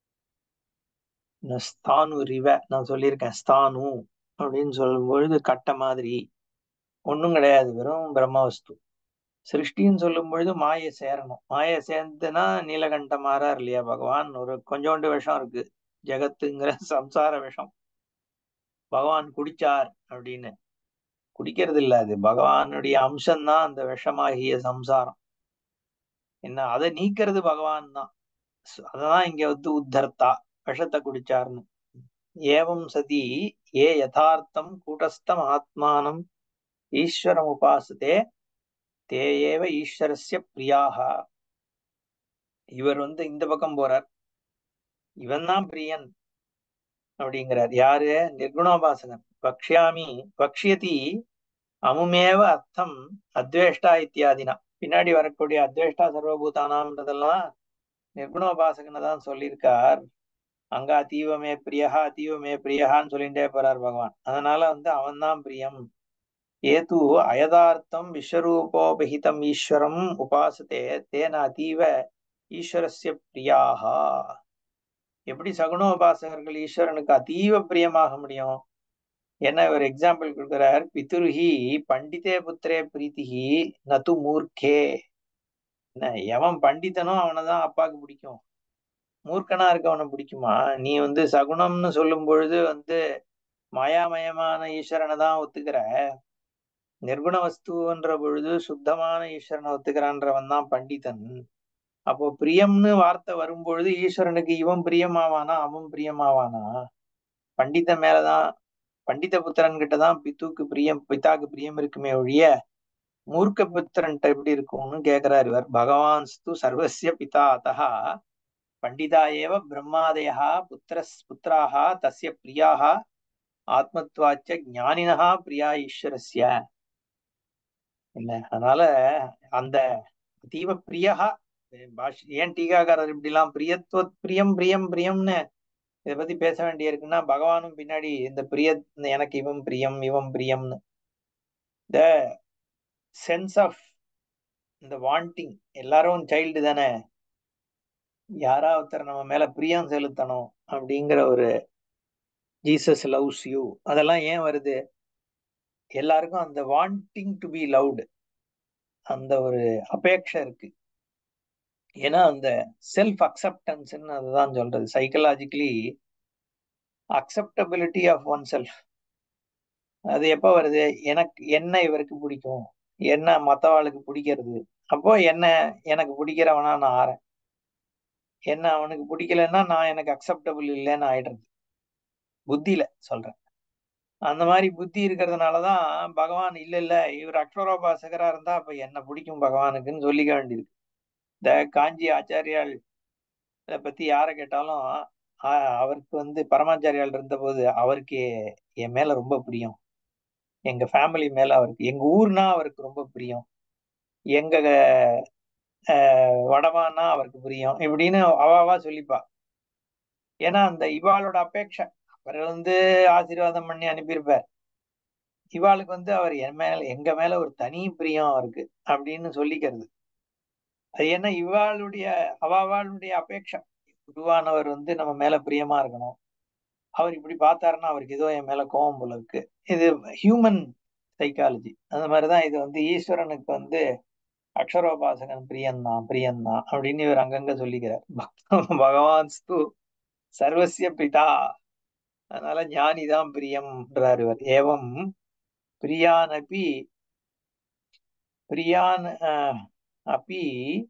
ஸ்தானு ரிவ நான் சொல்லியிருக்கேன் ஸ்தானு அப்படின்னு சொல்லும் பொழுது கட்ட மாதிரி ஒன்றும் கிடையாது வெறும் பிரம்மவஸ்து சிருஷ்டின்னு சொல்லும் பொழுது மாயை சேரணும் மாயை சேர்ந்துன்னா நீலகண்ட மாறார் இல்லையா பகவான் ஒரு கொஞ்சோண்டு விஷம் இருக்கு ஜெகத்துங்கிற சம்சார விஷம் பகவான் குடிச்சார் அப்படின்னு குடிக்கிறது இல்ல அது பகவானுடைய அம்சம்தான் அந்த விஷமாகிய சம்சாரம் என்ன அதை நீக்கிறது பகவான் தான் அததான் இங்க வந்து உத்தர்த்தா விஷத்தை குடிச்சார்னு ஏவம் சதி ஏ யதார்த்தம் கூட்டஸ்தம் ஆத்மானம் ஈஸ்வரம் உபாசத்தே தே ஏவ ஈஸ்வரஸ்ய பிரியாக இவர் வந்து இந்த பக்கம் போறார் இவன் தான் பிரியன் அப்படிங்கிறார் யாரு நிர்குணோபாசகன் பக்ஷாமி பக்ஷியதி அமுமேவ அர்த்தம் அத்வேஷ்டா இத்தியாதினா பின்னாடி வரக்கூடிய அத்வேஷ்டா சர்வபூதானாம்ன்றதெல்லாம் நிர்குணோபாசகனை தான் சொல்லியிருக்கார் அங்க அதீவமே பிரியஹா அதீவமே பிரியஹான்னு சொல்லிட்டே போறார் பகவான் அதனால வந்து அவன் தான் பிரியம் ஏது அயதார்த்தம் விஸ்வரூபோபகிதம் ஈஸ்வரம் உபாசத்தே தேன அதீவ ஈஸ்வரஸ்ய பிரியாகா எப்படி சகுணோபாசகர்கள் ஈஸ்வரனுக்கு அதீவ பிரியமாக முடியும் என்ன ஒரு எக்ஸாம்பிள் கொடுக்கிறார் பிதுருஹி பண்டிதே புத்திரே பிரீத்திஹி நது மூர்க்கே என்ன எவன் பண்டிதனோ அவனை தான் அப்பாவுக்கு பிடிக்கும் மூர்க்கனா இருக்கவனை பிடிக்குமா நீ வந்து சகுனம்னு சொல்லும் பொழுது வந்து மாயாமயமான ஈஸ்வரனை தான் ஒத்துக்கிற நிர்குண வஸ்துன்ற பொழுது சுத்தமான ஈஸ்வரனை ஒத்துக்கிறான்றவன் தான் பண்டிதன் அப்போ பிரியம்னு வார்த்தை வரும்பொழுது ஈஸ்வரனுக்கு இவன் பிரியமாவானா அவன் பிரியமாவானா பண்டித மேலதான் பண்டித புத்திரன் கிட்டதான் பித்துக்கு பிரியம் பிதாக்கு பிரியம் இருக்குமே ஒழிய மூர்க்க புத்திரன்ட்ட எப்படி இருக்கும்னு கேக்குறாரு இவர் பகவான் ஸ்து சர்வசிய பிதா அத்தா பண்டிதா ஏவ பிரம்மாதயா புத்திர புத்திராக தஸ்ய பிரியாக ஆத்மத்வாச்ச ஞானினஹா பிரியா ஈஸ்வரஸ்ய இல்ல அதனால அந்த அதீவ பிரியா பாஷ் ஏன் டீகாக்காரர் இப்படிலாம் பிரியத்துவ பிரியம் பிரியம் பிரியம்னு இதை பத்தி பேச வேண்டிய இருக்குன்னா பகவானும் பின்னாடி இந்த பிரிய எனக்கு இவன் பிரியம் இவன் பிரியம்னு இந்த சென்ஸ் ஆஃப் இந்த வாண்டிங் எல்லாரும் சைல்டு தானே யாரா ஒருத்தர் நம்ம மேல பிரியம் செலுத்தணும் அப்படிங்கிற ஒரு ஜீசஸ் லவ்ஸ் யூ அதெல்லாம் ஏன் வருது எல்லாருக்கும் அந்த வாண்டிங் டு பி லவ்டு அந்த ஒரு அபேட்சை இருக்கு ஏன்னா அந்த செல்ஃப் அக்செப்டன்ஸ்ன்னு அதுதான் சொல்றது psychologically acceptability of oneself அது எப்போ வருது எனக்கு என்ன இவருக்கு பிடிக்கும் என்ன மற்றவாளுக்கு பிடிக்கிறது அப்போ என்ன எனக்கு பிடிக்கிறவனா நான் ஆறேன் என்ன அவனுக்கு பிடிக்கலன்னா நான் எனக்கு அக்செப்டபிள் இல்லைன்னு ஆயிடுறது புத்தியில சொல்றேன் அந்த மாதிரி புத்தி இருக்கிறதுனாலதான் பகவான் இல்ல இல்ல இவர் அக்ஷரோபாசகரா இருந்தா அப்ப என்ன பிடிக்கும் பகவானுக்குன்னு சொல்லிக்க வேண்டியிருக்கு இந்த காஞ்சி ஆச்சாரியால் இதை பத்தி யாரை கேட்டாலும் அவருக்கு வந்து பரமாச்சாரியால் இருந்த போது அவருக்கு என் மேல ரொம்ப பிரியம் எங்க ஃபேமிலி மேல அவருக்கு எங்க ஊர்னா அவருக்கு ரொம்ப பிரியம் எங்க வடமானா அவருக்கு பிரியம் இப்படின்னு அவாவா சொல்லிப்பா ஏன்னா அந்த இவாளோட அபேட்சை அவர் வந்து ஆசீர்வாதம் பண்ணி அனுப்பியிருப்பார் இவாளுக்கு வந்து அவர் என் மேல எங்க மேல ஒரு தனி பிரியம் அவருக்கு அப்படின்னு சொல்லிக்கிறது அது என்ன இவாளுடைய அவாவாளுடைய அபேட்சை குருவானவர் வந்து நம்ம மேல பிரியமா இருக்கணும் அவர் இப்படி பார்த்தாருன்னா அவருக்கு ஏதோ என் மேல கோபம் போல இருக்கு இது ஹியூமன் சைக்காலஜி அந்த மாதிரிதான் இது வந்து ஈஸ்வரனுக்கு வந்து அக்ஷரோபாசகன் பிரியந்தான் பிரியந்தான் அப்படின்னு இவர் அங்கங்க சொல்லிக்கிறார் பகவான் ஸ்து சர்வசிய பிதா அதனால ஞானிதான் பிரியம்ன்றார் இவர் ஏவம் பிரியானபி பிரியான் அப்பி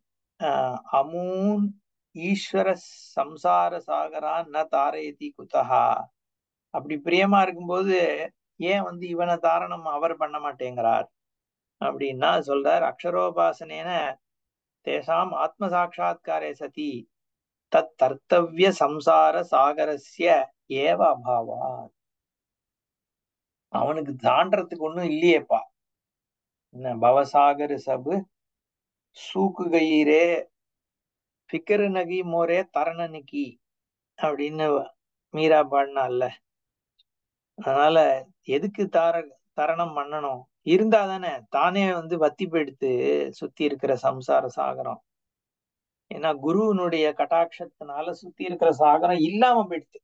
அமூன் ஈஸ்வர சம்சார சாகரான் ந தாரயதி குத்தகா அப்படி பிரியமா இருக்கும்போது ஏன் வந்து இவனை தாரணம் அவர் பண்ண மாட்டேங்கிறார் அப்படின்னா சொல்றார் அக்ஷரோபாசனேன தேசாம் ஆத்ம சாட்சா்காரே சதி தத் தர்த்தவிய சம்சார சாகரஸ்ய ஏவ அபாவா அவனுக்கு தாண்டறதுக்கு ஒண்ணும் இல்லையேப்பா என்ன பவசாகரு சபு சூக்குகயிரே ஃபிக்கரு நகி மோரே தரணனுக்கி அப்படின்னு மீரா பாடினால அதனால எதுக்கு தார தரணம் பண்ணணும் இருந்தா தானே தானே வந்து வத்தி போயிடுத்து சுத்தி இருக்கிற சம்சார சாகரம் ஏன்னா குருவனுடைய கட்டாட்சத்தினால சுத்தி இருக்கிற சாகரம் இல்லாம போயிடுது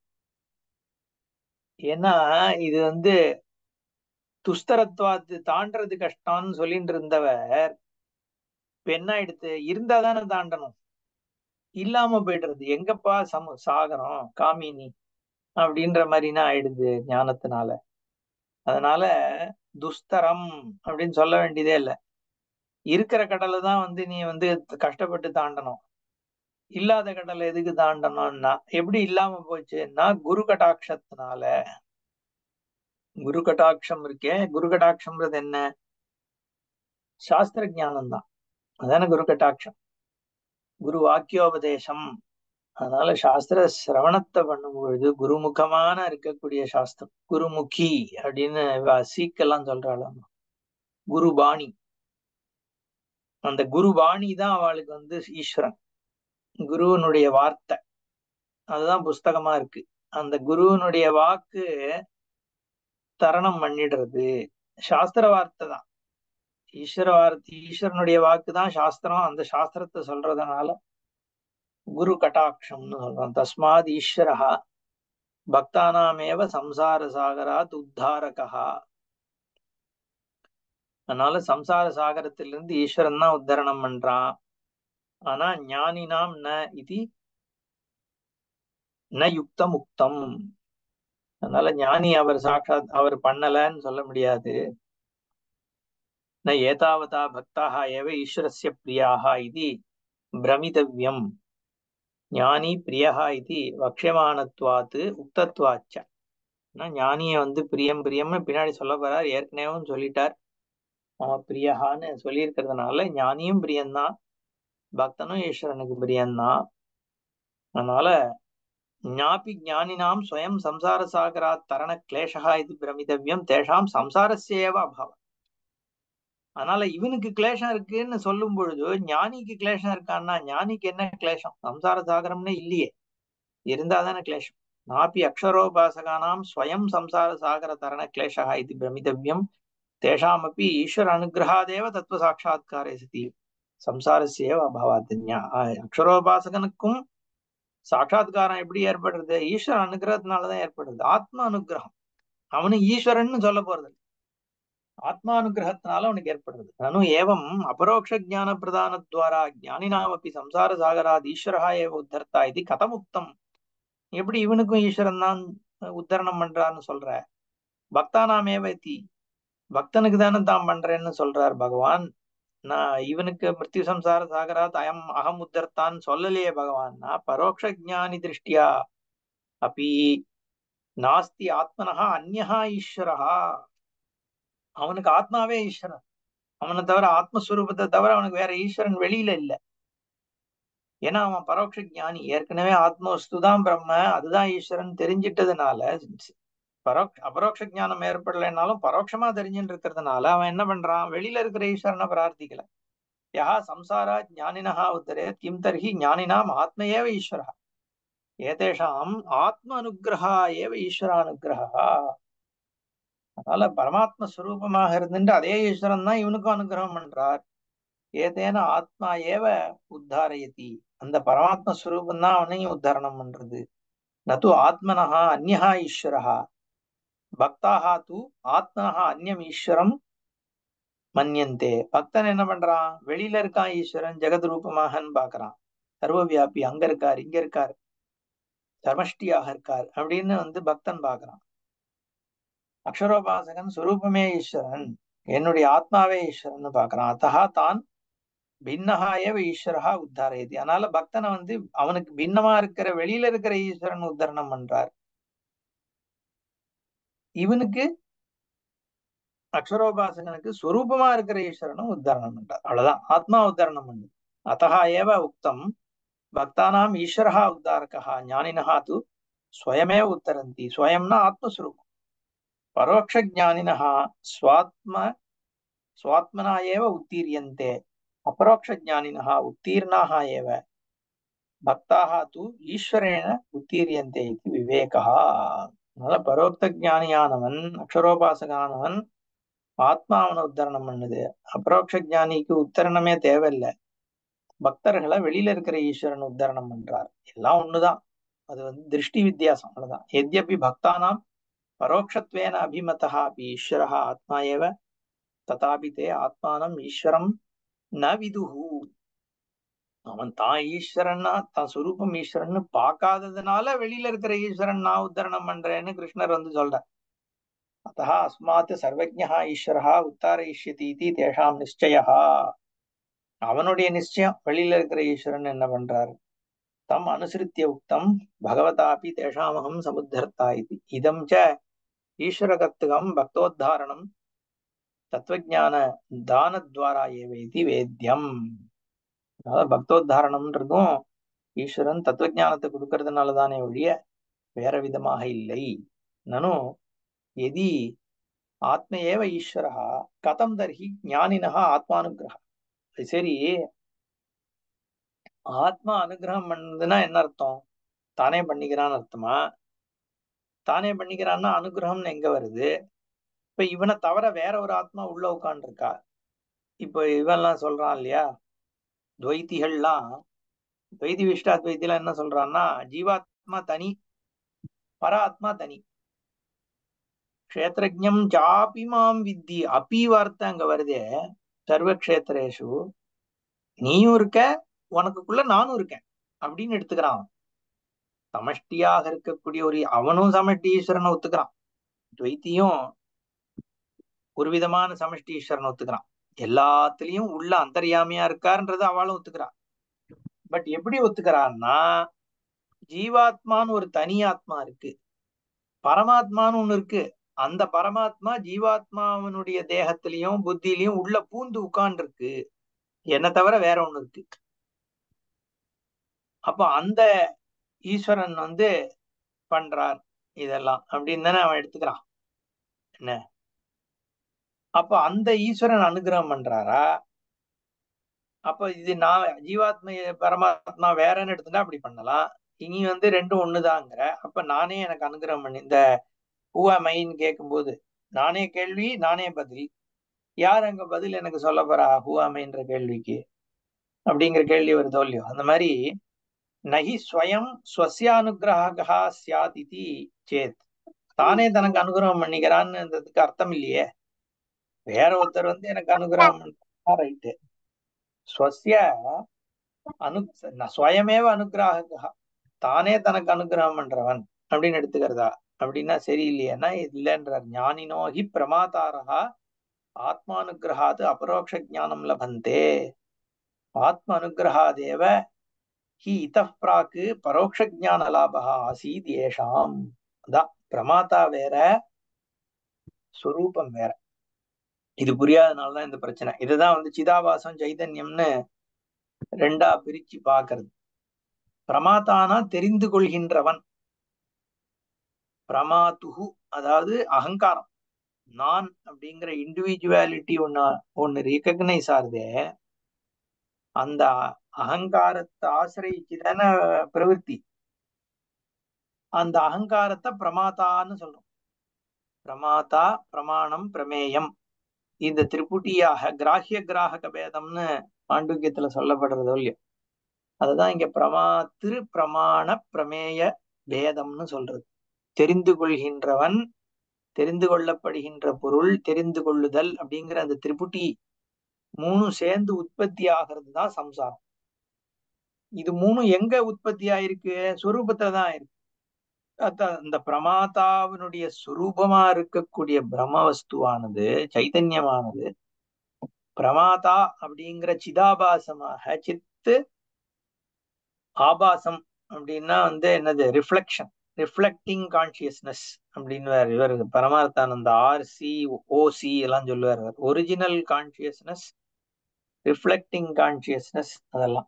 ஏன்னா இது வந்து துஸ்தரத்துவாத்து தாண்டறது கஷ்டம்னு சொல்லிட்டு இருந்தவர் இப்ப என்ன ஆயிடுத்து இருந்தா தானே தாண்டணும் இல்லாம போயிடுறது எங்கப்பா சம சாகரம் காமினி அப்படின்ற மாதிரினா ஆயிடுது ஞானத்தினால அதனால துஸ்தரம் அப்படின்னு சொல்ல வேண்டியதே இல்லை இருக்கிற கடலை தான் வந்து நீ வந்து கஷ்டப்பட்டு தாண்டணும் இல்லாத கடலை எதுக்கு தாண்டணும்னா எப்படி இல்லாம போச்சுன்னா குரு கட்டாட்சத்தினால குரு கட்டாட்சம் இருக்கே குரு கட்டாட்சம்ன்றது என்ன சாஸ்திர ஜானம் தான் அதான குரு கட்டாட்சம் குரு வாக்கியோபதேசம் அதனால சாஸ்திர சிரவணத்தை பண்ணும் பொழுது குருமுகமான இருக்கக்கூடிய சாஸ்திரம் குருமுகி அப்படின்னு சீக்கெல்லாம் சொல்றாள் குரு பாணி அந்த குரு பாணி தான் அவளுக்கு வந்து ஈஸ்வரன் குருவனுடைய வார்த்தை அதுதான் புஸ்தகமா இருக்கு அந்த குருவனுடைய வாக்கு தரணம் பண்ணிடுறது சாஸ்திர வார்த்தை தான் ஈஸ்வர வார்த்தை ஈஸ்வரனுடைய வாக்கு தான் சாஸ்திரம் அந்த சாஸ்திரத்தை சொல்றதுனால குரு கட்டாட்சம்னு சொல்றோம் தஸ்மாத் ஈஸ்வரா பக்தானாமேவ சம்சார சாகராத் உத்தாரகா அதனால சம்சார சாகரத்திலிருந்து ஈஸ்வரன் தான் உத்தரணம் பண்றான் ஆனா ஞானினாம் ந இது ந யுக்த முக்தம் அதனால ஞானி அவர் சாட்சாத் அவர் பண்ணலன்னு சொல்ல முடியாது न एतावता भक्ताः एव ईश्वरस्य प्रियाः इति भ्रमितव्यम् ஞானி பிரியஹா இது வக்ஷமானத்வாத்து உக்தத்வாச்ச ஞானிய வந்து பிரியம் பிரியம்னு பின்னாடி சொல்ல போறார் ஏற்கனவே சொல்லிட்டார் அவன் பிரியஹான்னு சொல்லியிருக்கிறதுனால ஞானியும் பிரியம்தான் பக்தனும் ஈஸ்வரனுக்கு பிரியம்தான் அதனால ஞாபி ஞானினாம் ஸ்வயம் சம்சார சாகராத் தரண கிளேஷா இது பிரமிதவியம் தேஷாம் சம்சாரஸ்யேவ அபாவம் அதனால இவனுக்கு கிளேஷம் இருக்குன்னு சொல்லும் பொழுது ஞானிக்கு கிளேஷம் இருக்கான்னா ஞானிக்கு என்ன கிளேஷம் சம்சார சாகரம்னே இல்லையே இருந்தாதானே கிளேஷம் நாப்பி அக்ஷரோபாசகானாம் ஸ்வயம் சம்சார சாகர தரண கிளேஷா இது பிரமிதவியம் தேஷாமப்பி ஈஸ்வர அனுகிரகாதேவ தத்துவ சாட்சா்காரே சதி சம்சாரஸ்யேவ அபாவாத் அக்ஷரோபாசகனுக்கும் சாட்சாத்காரம் எப்படி ஏற்படுறது ஈஸ்வர அனுகிரகத்தினாலதான் ஏற்படுறது ஆத்ம அனுகிரகம் அவனு ஈஸ்வரன் சொல்ல போறது ஆத்மானுகிரகத்தினால அவனுக்கு ஏற்படுறது நனு ஏவம் அபரோக்ஷ ஜான பிரதானத்வாரா ஜானினாமப்பி சம்சார சாகராத் ஈஸ்வரா ஏவ உத்தர்த்தா இது கதமுக்தம் எப்படி இவனுக்கும் ஈஸ்வரன் தான் உத்தரணம் பண்றான்னு சொல்ற பக்தானாமேவ தி பக்தனுக்கு தானே தான் பண்றேன்னு சொல்றார் பகவான் நான் இவனுக்கு மிருத்யு சம்சார சாகராத் அயம் அகம் உத்தர்த்தான்னு சொல்லலையே பகவான் நான் பரோக்ஷ ஜானி திருஷ்டியா அப்பி நாஸ்தி ஆத்மனஹா அந்யஹா ஈஸ்வரஹா அவனுக்கு ஆத்மாவே ஈஸ்வரன் அவனை தவிர ஆத்மஸ்வரூபத்தை தவிர அவனுக்கு வேற ஈஸ்வரன் வெளியில இல்ல ஏன்னா அவன் பரோட்ச ஜானி ஏற்கனவே ஆத்மவஸ்து தான் பிரம்ம அதுதான் ஈஸ்வரன் தெரிஞ்சிட்டதுனால பரோக் அபரோக்ஷ ஜானம் ஏற்படலைன்னாலும் பரோட்சமா தெரிஞ்சுட்டு இருக்கிறதுனால அவன் என்ன பண்றான் வெளியில இருக்கிற ஈஸ்வரனை பிரார்த்திக்கல யா சம்சாரா ஜானினஹா உத்தரே கிம் தர்ஹி ஞானினாம் ஆத்ம ஏவ ஈஸ்வரா ஏதேஷாம் ஆத்ம அனுகிரகா ஏவ ஈஸ்வரானுகிரகா அதனால பரமாத்ம ஸ்வரூபமாக இருந்துட்டு அதே ஈஸ்வரன் தான் இவனுக்கும் அனுகிரகம் பண்றார் ஏதேன ஆத்மா ஏவ உத்தாரயதி அந்த பரமாத்ம ஸ்வரூபம் தான் அவனையும் உத்தாரணம் பண்றது நது ஆத்மனஹா அந்யஹா ஈஸ்வரஹா பக்தாஹா தூ ஆத்மனஹா அந்யம் ஈஸ்வரம் மன்யந்தே பக்தன் என்ன பண்றான் வெளியில இருக்கான் ஈஸ்வரன் ஜெகத் ரூபமாகன்னு பாக்குறான் சர்வவியாபி அங்க இருக்கார் இங்க இருக்கார் சமஷ்டியாக இருக்கார் அப்படின்னு வந்து பக்தன் பாக்குறான் அக்ஷரோபாசகன் சுரூபமே ஈஸ்வரன் என்னுடைய ஆத்மாவே ஈஸ்வரன் பாக்குறான் அத்தகா தான் பின்னஹா ஏவ ஈஸ்வரஹா உத்தாரயதி அதனால பக்தனை வந்து அவனுக்கு பின்னமா இருக்கிற வெளியில இருக்கிற ஈஸ்வரன் உத்தரணம் பண்றார் இவனுக்கு அக்ஷரோபாசகனுக்கு ஸ்வரூபமா இருக்கிற ஈஸ்வரனும் உத்தாரணம் பண்றார் அவ்வளவுதான் ஆத்மா உத்தாரணம் பண்ணு அத்தகா ஏவ உக்தம் பக்தானாம் ஈஸ்வரஹா உத்தாரகா ஞானினஹா து ஸ்வயமே உத்தரந்தி ஸ்வயம்னா ஆத்மஸ்வரூபம் பரோட்சஜானினः स्वात्म स्वात्मना एव उत्तीर्यन्ते अपरोक्षज्ञानिनः उत्तीर्णाः एव பக்தாக தூ ஈஸ்வரேன உத்தீரியந்தே இது விவேகா அதனால பரோக்த ஜானியானவன் அக்ஷரோபாசகானவன் ஆத்மாவனை உத்தரணம் பண்ணுது அபரோக்ஷ ஜானிக்கு உத்தரணமே தேவையில்லை பக்தர்களை வெளியில இருக்கிற ஈஸ்வரன் உத்தரணம் பண்றார் எல்லாம் ஒண்ணுதான் அது வந்து திருஷ்டி வித்தியாசம் அவ்வளவுதான் எத்யபி பக்தானாம் பரோட்சத்வேன அபிமதः अपि ஈஸ்வரः ஆத்மா ஏவ ததாபி தே ஆத்மானம் ஈஸ்வரம் ந விதுஹு அவன் தான் ஈஸ்வரன்னா தான் சுரூபம் ஈஸ்வரன்னு பார்க்காததுனால வெளியில இருக்கிற ஈஸ்வரன் நான் உத்தரணம் பண்றேன்னு கிருஷ்ணர் வந்து சொல்ற அத்தः அஸ்மாத் சர்வஜா ஈஸ்வரः உத்தாரயிஷ்யதி இது தேஷாம் நிச்சயா அவனுடைய நிச்சயம் வெளியில இருக்கிற ஈஸ்வரன் என்ன பண்றாரு தம் அனுசரித்திய உக்தம் பகவதாபி தேஷாமகம் சமுத்தர்த்தா இது இதம் ச ஈஸ்வரகர்த்தகம் பக்தோத்தாரணம் தத்துவஜான தானத்வாரா ஏவ இது வேத்தியம் அதாவது பக்தோத்தாரணம்ன்றதும் ஈஸ்வரன் தத்துவஜானத்தை கொடுக்கறதுனால தானே ஒழிய வேற விதமாக இல்லை நனும் எதி ஆத்ம ஏவ ஈஸ்வரா கதம் தர்ஹி ஞானினஹா ஆத்மானுகிரகா சரி ஆத்மா அனுகிரகம் பண்ணதுன்னா என்ன அர்த்தம் தானே பண்ணிக்கிறான்னு அர்த்தமா தானே பண்ணிக்கிறான்னா அனுகிரகம்னு எங்க வருது இப்ப இவனை தவிர வேற ஒரு ஆத்மா உள்ள உட்காந்துருக்கா இப்ப இவன்லாம் சொல்றான் இல்லையா துவைத்திகள்லாம் துவைதி விஷ்டாத்வைத்திலாம் என்ன சொல்றான்னா ஜீவாத்மா தனி பராத்மா தனி க்ஷேத்திரஜம் சாபி மாம் வித்தி அப்பி வார்த்தை அங்க வருதே சர்வக்ஷேத்திரேஷு நீயும் இருக்க உனக்குள்ள நானும் இருக்கேன் அப்படின்னு எடுத்துக்கிறான் சமஷ்டியாக இருக்கக்கூடிய ஒரு அவனும் சமஷ்டி ஈஸ்வரனை ஒத்துக்கிறான் துவைத்தியும் ஒரு விதமான சமஷ்டி ஈஸ்வரனை ஒத்துக்கிறான் எல்லாத்துலயும் உள்ள அந்தர்யாமியா இருக்காருன்றது அவளும் ஒத்துக்கிறா பட் எப்படி ஒத்துக்கிறான்னா ஜீவாத்மான்னு ஒரு தனி ஆத்மா இருக்கு பரமாத்மான்னு ஒண்ணு இருக்கு அந்த பரமாத்மா ஜீவாத்மாவனுடைய தேகத்திலையும் புத்திலையும் உள்ள பூந்து உட்கார்ந்து இருக்கு என்ன தவிர வேற ஒண்ணு இருக்கு அப்போ அந்த ஈஸ்வரன் வந்து பண்றார் இதெல்லாம் அப்படின்னு தானே அவன் எடுத்துக்கிறான் என்ன அப்ப அந்த ஈஸ்வரன் அனுகிரகம் பண்றாரா அப்ப இது நான் ஜீவாத்ம பரமாத்மா வேறன்னு எடுத்துட்டா அப்படி பண்ணலாம் இனி வந்து ரெண்டும் ஒண்ணுதாங்கிற அப்ப நானே எனக்கு அனுகிரகம் பண்ணி இந்த பூவா மைன்னு கேட்கும்போது நானே கேள்வி நானே பதில் யார் அங்க பதில் எனக்கு சொல்ல போறா ஹூவா மைன்ற கேள்விக்கு அப்படிங்கிற கேள்வி வருதோ இல்லையோ அந்த மாதிரி நகி ஸ்வயம் ஸ்வசியானுகிரகா சியாத் இது சேத் தானே தனக்கு அனுகிரகம் பண்ணிக்கிறான்னு அர்த்தம் இல்லையே வேற ஒருத்தர் வந்து எனக்கு அனுகிரகம் பண்றா ரைட்டு ஸ்வசிய அனு ஸ்வயமேவ அனுகிரகா தானே தனக்கு அனுகிரகம் பண்றவன் அப்படின்னு எடுத்துக்கிறதா அப்படின்னா சரியில்லையேன்னா இல்லைன்றார் ஞானினோகி பிரமாதாரா ஆத்மானுகிரகாது அபரோக்ஷ ஜானம் லபந்தே ஆத்ம அனுகிரகாதேவ ஹி இத பிராக்கு பரோட்ச ஜான லாபா ஆசீத் ஏஷாம் அதான் பிரமாதா வேற ஸ்வரூபம் வேற இது புரியாதனாலதான் இந்த பிரச்சனை இதுதான் வந்து சிதாபாசம் சைதன்யம்னு ரெண்டா பிரிச்சு பாக்குறது பிரமாதானா தெரிந்து கொள்கின்றவன் பிரமாத்துகு அதாவது அகங்காரம் நான் அப்படிங்கிற இண்டிவிஜுவாலிட்டி ஒன்னு ஒன்னு ரெக்கக்னைஸ் ஆகுதே அந்த அகங்காரத்தை ஆசிரியிச்சு தானே பிரவருத்தி அந்த அகங்காரத்தை பிரமாதான்னு சொல்றோம் பிரமாதா பிரமாணம் பிரமேயம் இந்த திரிபுட்டியாக கிராஹிய கிராகக பேதம்னு பாண்டுக்கியத்துல சொல்லப்படுறதோ இல்லையோ அதுதான் இங்க பிரமா திரு பிரமாண பிரமேய பேதம்னு சொல்றது தெரிந்து கொள்கின்றவன் தெரிந்து கொள்ளப்படுகின்ற பொருள் தெரிந்து கொள்ளுதல் அப்படிங்கிற அந்த திரிபுட்டி மூணும் சேர்ந்து உற்பத்தி ஆகிறது தான் சம்சாரம் இது மூணும் எங்க உற்பத்தி ஆயிருக்கு சுரூபத்துல தான் இருக்கு அந்த பிரமாதாவினுடைய சுரூபமா இருக்கக்கூடிய பிரம்மவஸ்துவானது சைத்தன்யமானது பிரமாதா அப்படிங்கிற சிதாபாசமாக சித்து ஆபாசம் அப்படின்னா வந்து என்னது ரிஃப்ளெக்ஷன் ரிஃப்ளெக்டிங் கான்சியஸ்னஸ் அப்படின்னு இவர் பரமார்த்தானந்த ஆர்சி ஓசி எல்லாம் சொல்லுவார் ஒரிஜினல் கான்சியஸ்னஸ் ரிஃப்ளெக்டிங் கான்சியஸ்னஸ் அதெல்லாம்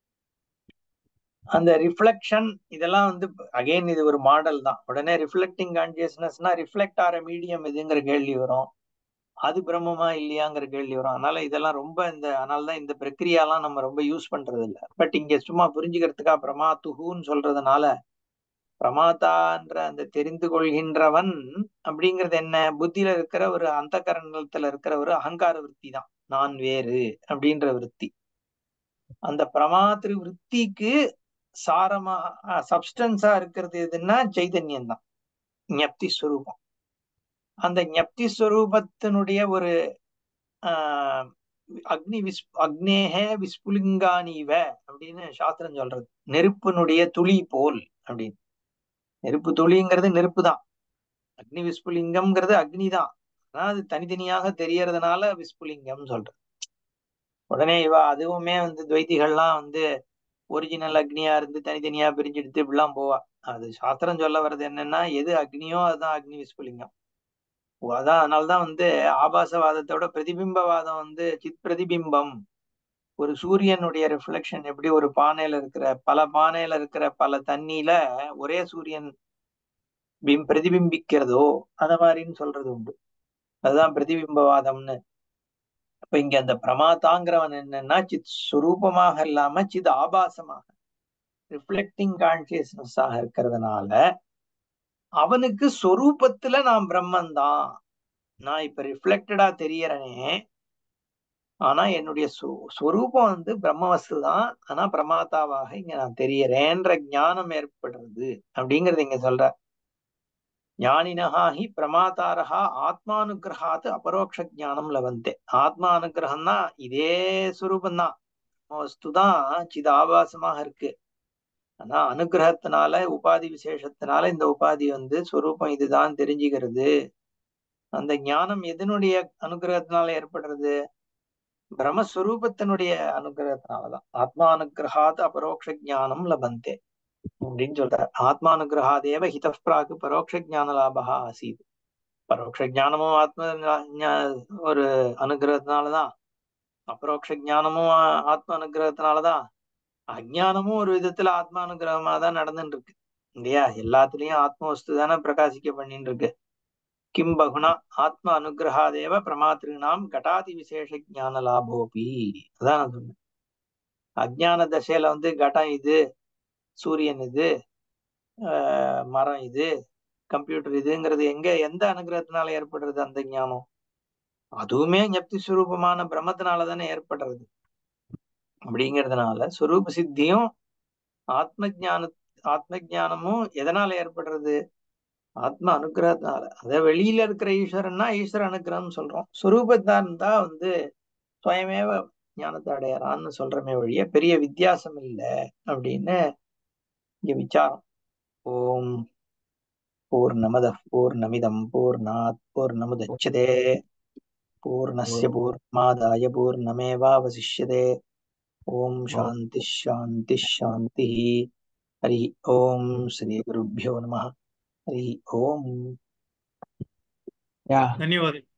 அந்த ரிஃப்ளெக்ஷன் இதெல்லாம் வந்து அகைன் இது ஒரு மாடல் தான் உடனே ரிஃப்ளெக்டிங் கான்சியஸ்னஸ்னா ரிஃப்ளெக்ட் ஆகிற மீடியம் எதுங்கிற கேள்வி வரும் அது பிரம்மமா இல்லையாங்கிற கேள்வி வரும் அதனால இதெல்லாம் ரொம்ப இந்த அதனாலதான் இந்த பிரக்ரியாலாம் நம்ம ரொம்ப யூஸ் பண்றது இல்லை பட் இங்க சும்மா புரிஞ்சுக்கிறதுக்கா பிரமாத்துகுன்னு சொல்றதுனால பிரமாதான்ற அந்த தெரிந்து கொள்கின்றவன் அப்படிங்கிறது என்ன புத்தியில இருக்கிற ஒரு அந்த கரணத்துல இருக்கிற ஒரு அகங்கார விற்பி தான் நான் வேறு அப்படின்ற விற்பி அந்த பிரமாத்திரு விற்பிக்கு சாரமா சப்ஸ்டன்ஸா இருக்கிறது எதுன்னா சைதன்யம் தான் ஞப்தி ஸ்வரூபம் அந்த ஞப்தி ஸ்வரூபத்தினுடைய ஒரு ஆஹ் அக்னி விஸ் அக்னேக விஸ்புலிங்கானீவ அப்படின்னு சாஸ்திரம் சொல்றது நெருப்பினுடைய துளி போல் அப்படின்னு நெருப்பு துளிங்கிறது நெருப்பு தான் அக்னி விஸ்புலிங்கம்ங்கிறது அக்னி தான் ஆனா அது தனித்தனியாக தெரியறதுனால விஸ்புலிங்கம் சொல்றது உடனே இவ அதுவுமே வந்து துவைத்திகள்லாம் வந்து ஒரிஜினல் அக்னியா இருந்து தனித்தனியா பிரிஞ்சு எடுத்து இப்படிலாம் போவா அது சாஸ்திரம் சொல்ல வர்றது என்னன்னா எது அக்னியோ அதுதான் அக்னி விஸ்புலிங்கம் அதான் அதனால்தான் வந்து ஆபாசவாதத்தோட பிரதிபிம்பவாதம் வந்து சித் பிரதிபிம்பம் ஒரு சூரியனுடைய ரிஃப்ளெக்ஷன் எப்படி ஒரு பானையில இருக்கிற பல பானையில இருக்கிற பல தண்ணியில ஒரே சூரியன் பிம் பிரதிபிம்பிக்கிறதோ அத மாதிரின்னு சொல்றது உண்டு அதுதான் பிரதிபிம்பவாதம்னு அப்ப இங்க அந்த பிரமாதாங்கிறவன் என்னன்னா சித் சுரூபமாக இல்லாம சித் ஆபாசமாக ரிஃப்ளெக்டிங் கான்சியஸ்னஸ் ஆக இருக்கிறதுனால அவனுக்கு சொரூபத்துல நான் பிரம்மன் தான் நான் இப்ப ரிஃப்ளெக்டடா தெரியறனே ஆனா என்னுடைய ஸ்வரூபம் வந்து பிரம்மவஸ்து தான் ஆனா பிரமாதாவாக இங்க நான் தெரியறேன்ற ஞானம் ஏற்படுறது அப்படிங்கறது இங்க சொல்ற ஞானினஹாஹி பிரமாதாரஹா ஆத்மானுகிரகாத்து அபரோக்ஷ ஜானம் லவந்தே ஆத்மா அனுகிரகம்னா இதே சுரூபம் தான் வஸ்து தான் சிதாபாசமாக இருக்கு ஆனா அனுகிரகத்தினால உபாதி விசேஷத்தினால இந்த உபாதி வந்து ஸ்வரூபம் இதுதான் தெரிஞ்சுக்கிறது அந்த ஞானம் எதனுடைய அனுகிரகத்தினால ஏற்படுறது பிரம்மஸ்வரூபத்தினுடைய அனுகிரகத்தினாலதான் ஆத்மானுகிரகாத் அபரோக்ஷ ஞானம் லபந்தே அப்படின்னு சொல்றார் ஆத்மானுகிரகாதேவ ஹிதப்பிராக்கு பரோட்ச ஞான லாபகா ஆசீத் பரோட்ச ஞானமும் ஆத்ம ஞா- ஒரு அனுகிரகத்தினாலதான் அபரோக்ஷ ஞானமும் ஆ- ஆத்ம அனுகிரகத்தினாலதான் அஜ்ஞானமும் ஒரு விதத்துல ஆத்ம அனுகிரகமா தான் நடந்துட்டு இருக்கு இல்லையா எல்லாத்துலயும் ஆத்ம வஸ்து தானே பிரகாசிக்க பண்ணிட்டு இருக்கு கிம் பகுனா ஆத்ம அனுகிரகாதேவ பிரமாத்திருநாம் கடாதி விசேஷ ஞான லாபோபி அதான் நான் சொன்னேன் அஜ்ஞான தசையில வந்து கடம் இது சூரியன் இது ஆஹ் மரம் இது கம்ப்யூட்டர் இதுங்கிறது எங்க எந்த அனுகிரகத்தினால ஏற்படுறது அந்த ஞானம் அதுவுமே ஞப்தி சுரூபமான பிரம்மத்தினால தானே ஏற்படுறது அப்படிங்கிறதுனால சுரூப சித்தியும் ஆத்ம ஞான ஆத்ம ஞானமும் எதனால ஏற்படுறது ஆத்ம அனுகிரகத்தினால அத வெளியில இருக்கிற ஈஸ்வரன்னா ஈஸ்வர அனுகிரகம் சொல்றோம் சுரூபத்தான் தான் வந்து சுயமேவ ஞானத்தை அடையறான்னு சொல்றமே வழிய பெரிய வித்தியாசம் இல்லை அப்படின்னு இங்க விசாரம் ஓம் பூர்ணமத பூர்ணமிதம் பூர்ணாத் பூர்ணமுதச்சதே பூர்ணஸ்ய பூர்ணமாதாய பூர்ணமேவாவசிஷ்யதே ஓம் சாந்தி சாந்தி சாந்தி ஹரி ஓம் ஸ்ரீ குருभ्यो நமः ஹரி ஓம் யா ಧನ್ಯವಾದ